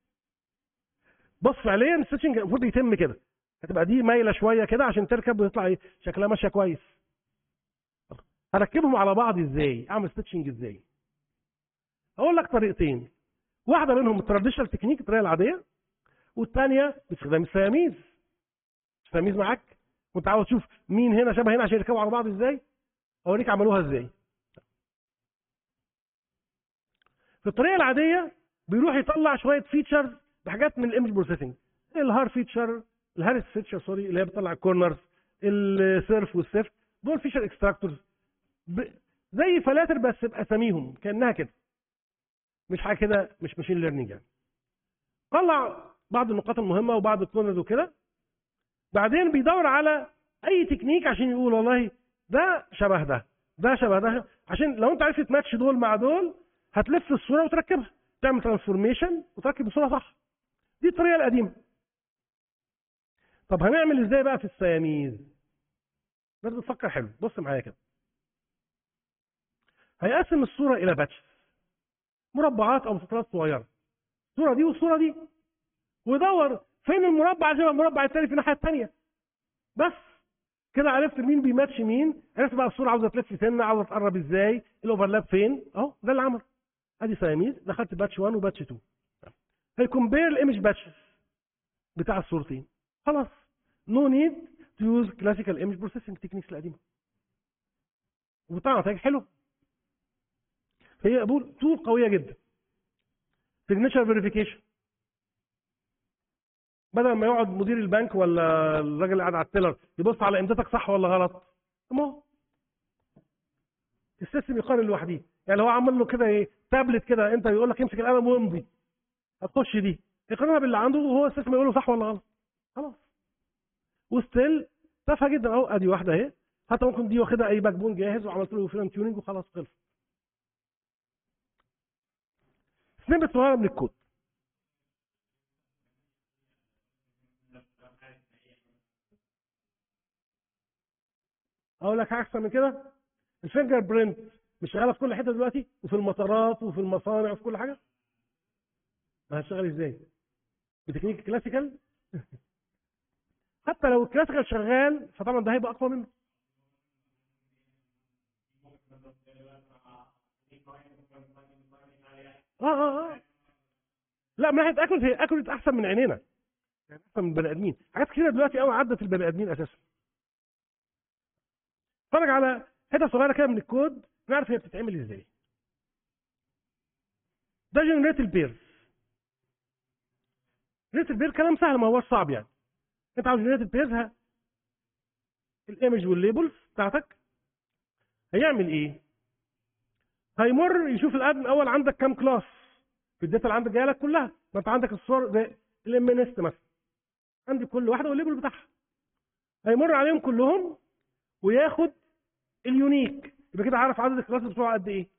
بص فعليا الستيتشنج المفروض يتم كده هتبقى دي مايله شويه كده عشان تركب ويطلع ايه شكلها ماشيه كويس هركبهم على بعض ازاي اعمل ستيتشنج ازاي اقول لك طريقتين واحده منهم التراديشنال تكنيك الطريقه العاديه والثانيه باستخدام السياميز السياميز معاك وانت عاوز تشوف مين هنا شبه هنا عشان يركبوا على بعض ازاي اوريك عملوها ازاي في الطريقه العاديه بيروح يطلع شويه فيتشرز بحاجات من الايمج بروسيسنج الهار فيتشر الهارس فيتشر سوري اللي هي بتطلع الكورنرز السيرف والسيفت دول فيشر اكستراكتورز زي فلاتر بس باساميهم كانها كده مش حاجه كده مش ماشين ليرنينج يعني طلع بعض النقاط المهمه وبعض الكورنرز وكده بعدين بيدور على اي تكنيك عشان يقول والله ده شبه ده ده شبه ده عشان لو انت عرفت تماتش دول مع دول هتلف الصوره وتركبها تعمل ترانسفورميشن وتركب الصوره صح دي الطريقه القديمه طب هنعمل ازاي بقى في السياميز لازم تفكر حلو بص معايا كده هيقسم الصوره الى باتش مربعات او مسطرات صغيره الصوره دي والصوره دي ويدور فين المربع شبه المربع الثاني في الناحيه الثانيه بس كده عرفت مين بيماتش مين عرفت بقى الصوره عاوزه تلف سنه عاوزه تقرب ازاي الاوفرلاب فين اهو ده اللي عمل ادي سياميز دخلت باتش 1 وباتش 2 هيكمبير الايمج باتشز بتاع الصورتين خلاص نو نيد تو يوز كلاسيكال ايمج بروسيسنج تكنيكس القديمه وطبعا نتائج حلو هي بقول تول قويه جدا سيجنتشر فيريفيكيشن بدل ما يقعد مدير البنك ولا الراجل اللي قاعد على التيلر يبص على امضتك صح ولا غلط ما هو السيستم يقارن لوحده يعني لو عمل له كده ايه تابلت كده انت يقول لك امسك القلم وامضي هتخش دي يقارنها باللي عنده وهو السيستم يقول له صح ولا غلط خلاص وستيل تافهه جدا اهو ادي واحده اهي حتى ممكن دي واخدها اي باك بون جاهز وعملت له فيلم تيوننج وخلاص خلص سنيبت صغيره من الكود اقول لك حاجه احسن من كده الفينجر برينت مش شغاله في كل حته دلوقتي وفي المطارات وفي المصانع وفي كل حاجه ما هتشتغل ازاي بتكنيك كلاسيكال حتى لو الكلاسيكال شغال فطبعا ده هيبقى اقوى منه اه اه اه لا من ناحيه اكل هي اكلت احسن من عينينا يعني احسن من البني ادمين حاجات كتيره دلوقتي قوي عدت البني ادمين اساسا اتفرج على حته صغيره كده من الكود نعرف هي بتتعمل ازاي ده جنريت البيرز جنريت البير كلام سهل ما هوش صعب يعني انت عاوز جنريت البيرز الايمج والليبلز بتاعتك هيعمل ايه هيمر يشوف الادم اول عندك كام كلاس في الداتا اللي عندك جايه لك كلها ما انت عندك الصور زي الام ان اس مثلا عندي كل واحده والليبل بتاعها هيمر عليهم كلهم وياخد اليونيك يبقى كده عارف عدد الكلاس بتوعه قد ايه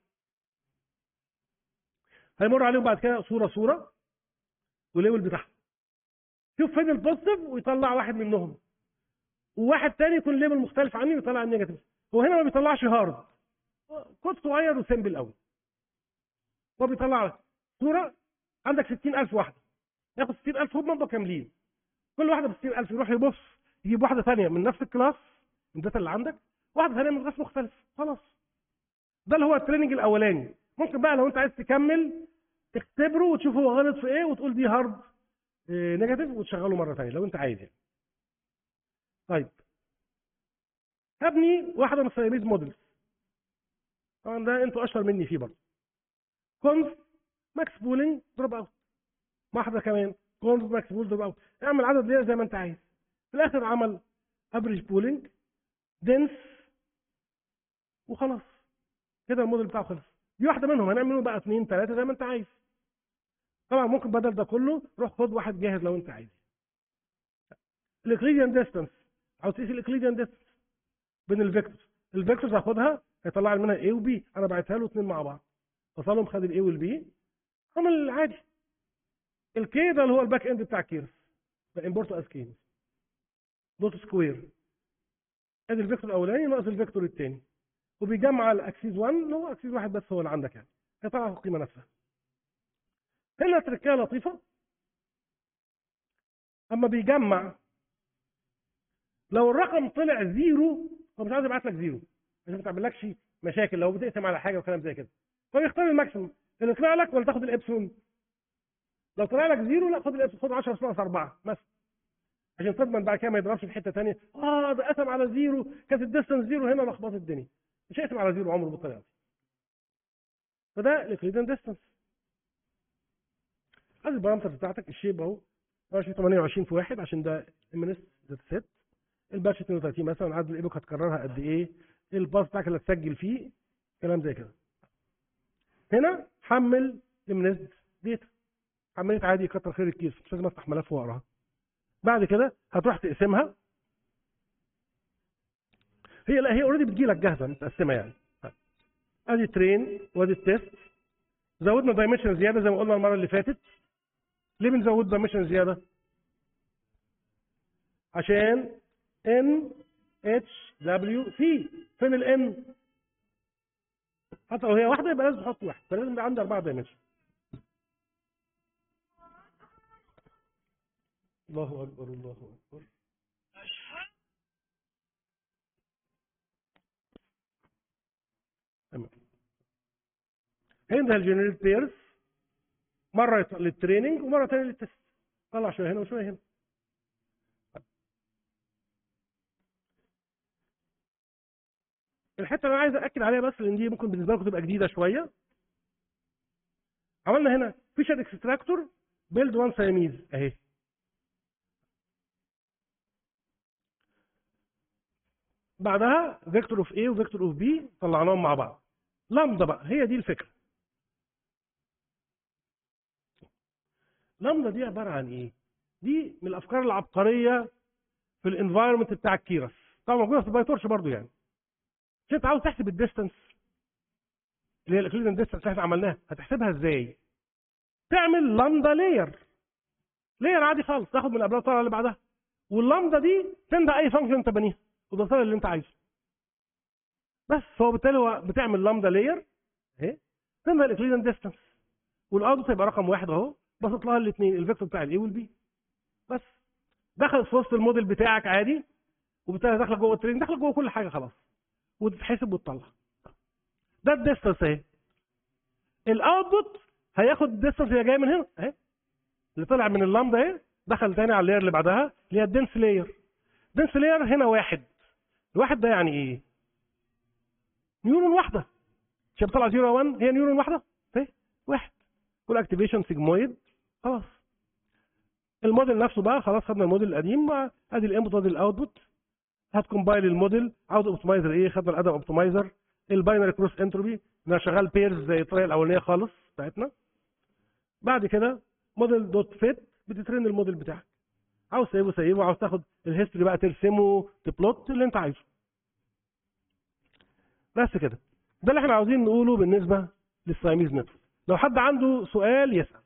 هيمر عليهم بعد كده صوره صوره والليبل بتاعها شوف فين البوزيتيف ويطلع واحد منهم وواحد تاني يكون ليبل مختلف عني ويطلع النيجاتيف هو هنا ما بيطلعش هارد كود صغير وسيمبل قوي هو بيطلع صوره عندك 60000 واحده ياخد 60000 هم كاملين كل واحده ب 60000 يروح يبص يجيب واحده ثانيه من نفس الكلاس من الداتا اللي عندك واحده ثانيه من كلاس مختلف خلاص ده اللي هو التريننج الاولاني ممكن بقى لو انت عايز تكمل تختبره وتشوف هو غلط في ايه وتقول دي هارد إيه نيجاتيف وتشغله مره ثانيه لو انت عايز يعني طيب هبني واحده من السياميز موديلز طبعا ده انتوا اشطر مني فيه برضه كونف ماكس بولينج دروب اوت واحده كمان كونف ماكس بول دروب اوت اعمل عدد ليه زي ما انت عايز في الاخر عمل افريج بولينج دنس وخلاص كده الموديل بتاعه خلص دي واحده منهم هنعمله بقى اثنين ثلاثه زي ما انت عايز طبعا ممكن بدل ده كله روح خد واحد جاهز لو انت عايز الاكليديان ديستانس عاوز تقيس الاكليديان ديستانس بين الفيكتورز الفيكتورز هاخدها هيطلع لي منها A وبي انا بعتها له اثنين مع بعض فصلهم خد الاي والبي عمل عادي الكي ده اللي هو الباك اند بتاع كيرس بامبورت از كي دوت سكوير ادي الفيكتور الاولاني ناقص الفيكتور الثاني وبيجمع الاكسيس 1 اللي هو اكسيس واحد بس هو اللي عندك يعني هيطلع القيمه نفسها هنا تركيه لطيفه اما بيجمع لو الرقم طلع زيرو هو مش عايز يبعت لك زيرو عشان ما تعملكش مشاكل لو بتقسم على حاجه وكلام زي كده فيختار الماكسيموم اللي طلع لك ولا تاخد الابسون لو طلع لك زيرو لا خد الابسون خد 10 ناقص 4 مثلا عشان تضمن بعد كده ما يضربش في حته ثانيه اه ده قسم على زيرو كانت الديستنس زيرو هنا لخبطت الدنيا مش هيقسم على زيرو عمره بالطريقه دي فده الاكليديان ديستنس ادي البارامتر بتاعتك الشيب اهو 28 في واحد عشان ده ام اس داتا سيت الباتش 32 مثلا عدد الايبوك هتكررها قد ايه الباص بتاعك اللي هتسجل فيه كلام زي كده هنا حمل ام اس داتا حملت عادي كتر خير الكيس مش لازم افتح ملف واقراها بعد كده هتروح تقسمها هي لا هي اوريدي بتجي لك جاهزه متقسمه يعني ادي ترين وادي التيست زودنا دايمنشن زياده زي ما قلنا المره اللي فاتت ليه بنزود دايمنشن زياده عشان ان اتش دبليو سي فين الان حتى لو هي واحده يبقى لازم تحط واحد فلازم يبقى عندي اربعه دايمنشن الله اكبر الله اكبر تمام هنا الجنريت بيرز مره للتريننج ومره ثانيه للتست طلع شويه هنا وشويه هنا الحته اللي انا عايز اكد عليها بس لان دي ممكن بالنسبه لكم تبقى جديده شويه عملنا هنا فيشر اكستراكتور بيلد وان سايميز اهي بعدها فيكتور اوف A وفيكتور اوف B طلعناهم مع بعض لامدا بقى هي دي الفكره لامدا دي عباره عن ايه دي من الافكار العبقريه في الانفايرمنت بتاع الكيرس طبعا موجوده في البايتورش برضو يعني مش انت عاوز تحسب الديستنس اللي هي الاكليدن ديستنس اللي احنا عملناها هتحسبها ازاي تعمل لامدا لاير لاير عادي خالص تاخد من قبلها الطلعه اللي بعدها واللامدا دي تندى اي فانكشن انت بنيها وتوصل اللي انت عايزه بس فهو بالتالي هو بتعمل لامدا لاير اهي تندى الاكليدن ديستنس والاوتبوت هيبقى رقم واحد اهو بسط لها الاثنين الفيكتور بتاع الاي والبي بس دخلت في وسط الموديل بتاعك عادي وبالتالي داخله جوه الترين داخله جوه كل حاجه خلاص وتتحسب وتطلع ده الديستنس اهي الاوتبوت هياخد الديستنس اللي جايه من هنا اهي اللي طلع من اللامدا اهي دخل تاني على اللاير اللي بعدها اللي هي الدنس لاير الدنس لاير هنا واحد الواحد ده يعني ايه نيورون واحده مش بتطلع 0 1 هي نيورون واحده اهي واحد والاكتيفيشن سيجمويد خلاص الموديل نفسه بقى خلاص خدنا الموديل القديم ادي الانبوت وادي الاوتبوت هتكمبايل الموديل عاوز اوبتمايزر ايه خدنا الادم اوبتمايزر الباينري كروس انتروبي ده شغال بيرز زي الطريقه الاولانيه خالص بتاعتنا بعد كده موديل دوت فيت بتترن الموديل بتاعك عاوز سيبه سيبه عاوز تاخد الهيستوري بقى ترسمه تبلوت اللي انت عايزه بس كده ده اللي احنا عاوزين نقوله بالنسبه للسايميز نتورك لو حد عنده سؤال يسال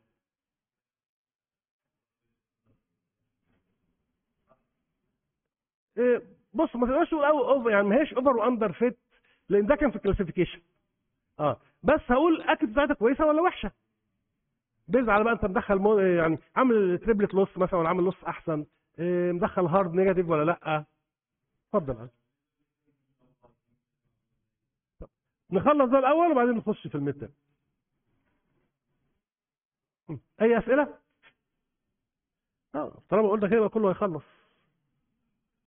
إيه بص ما تقدرش تقول أو يعني ما هيش اوفر واندر فيت لان ده كان في الكلاسيفيكيشن اه بس هقول اكيد بتاعتها كويسه ولا وحشه بيز على بقى انت مدخل مو يعني عامل تريبلت لوس مثلا ولا عامل لوس احسن إيه مدخل هارد نيجاتيف ولا لا اتفضل نخلص ده الاول وبعدين نخش في الميد اي اسئله اه طالما قلنا كده يبقى كله هيخلص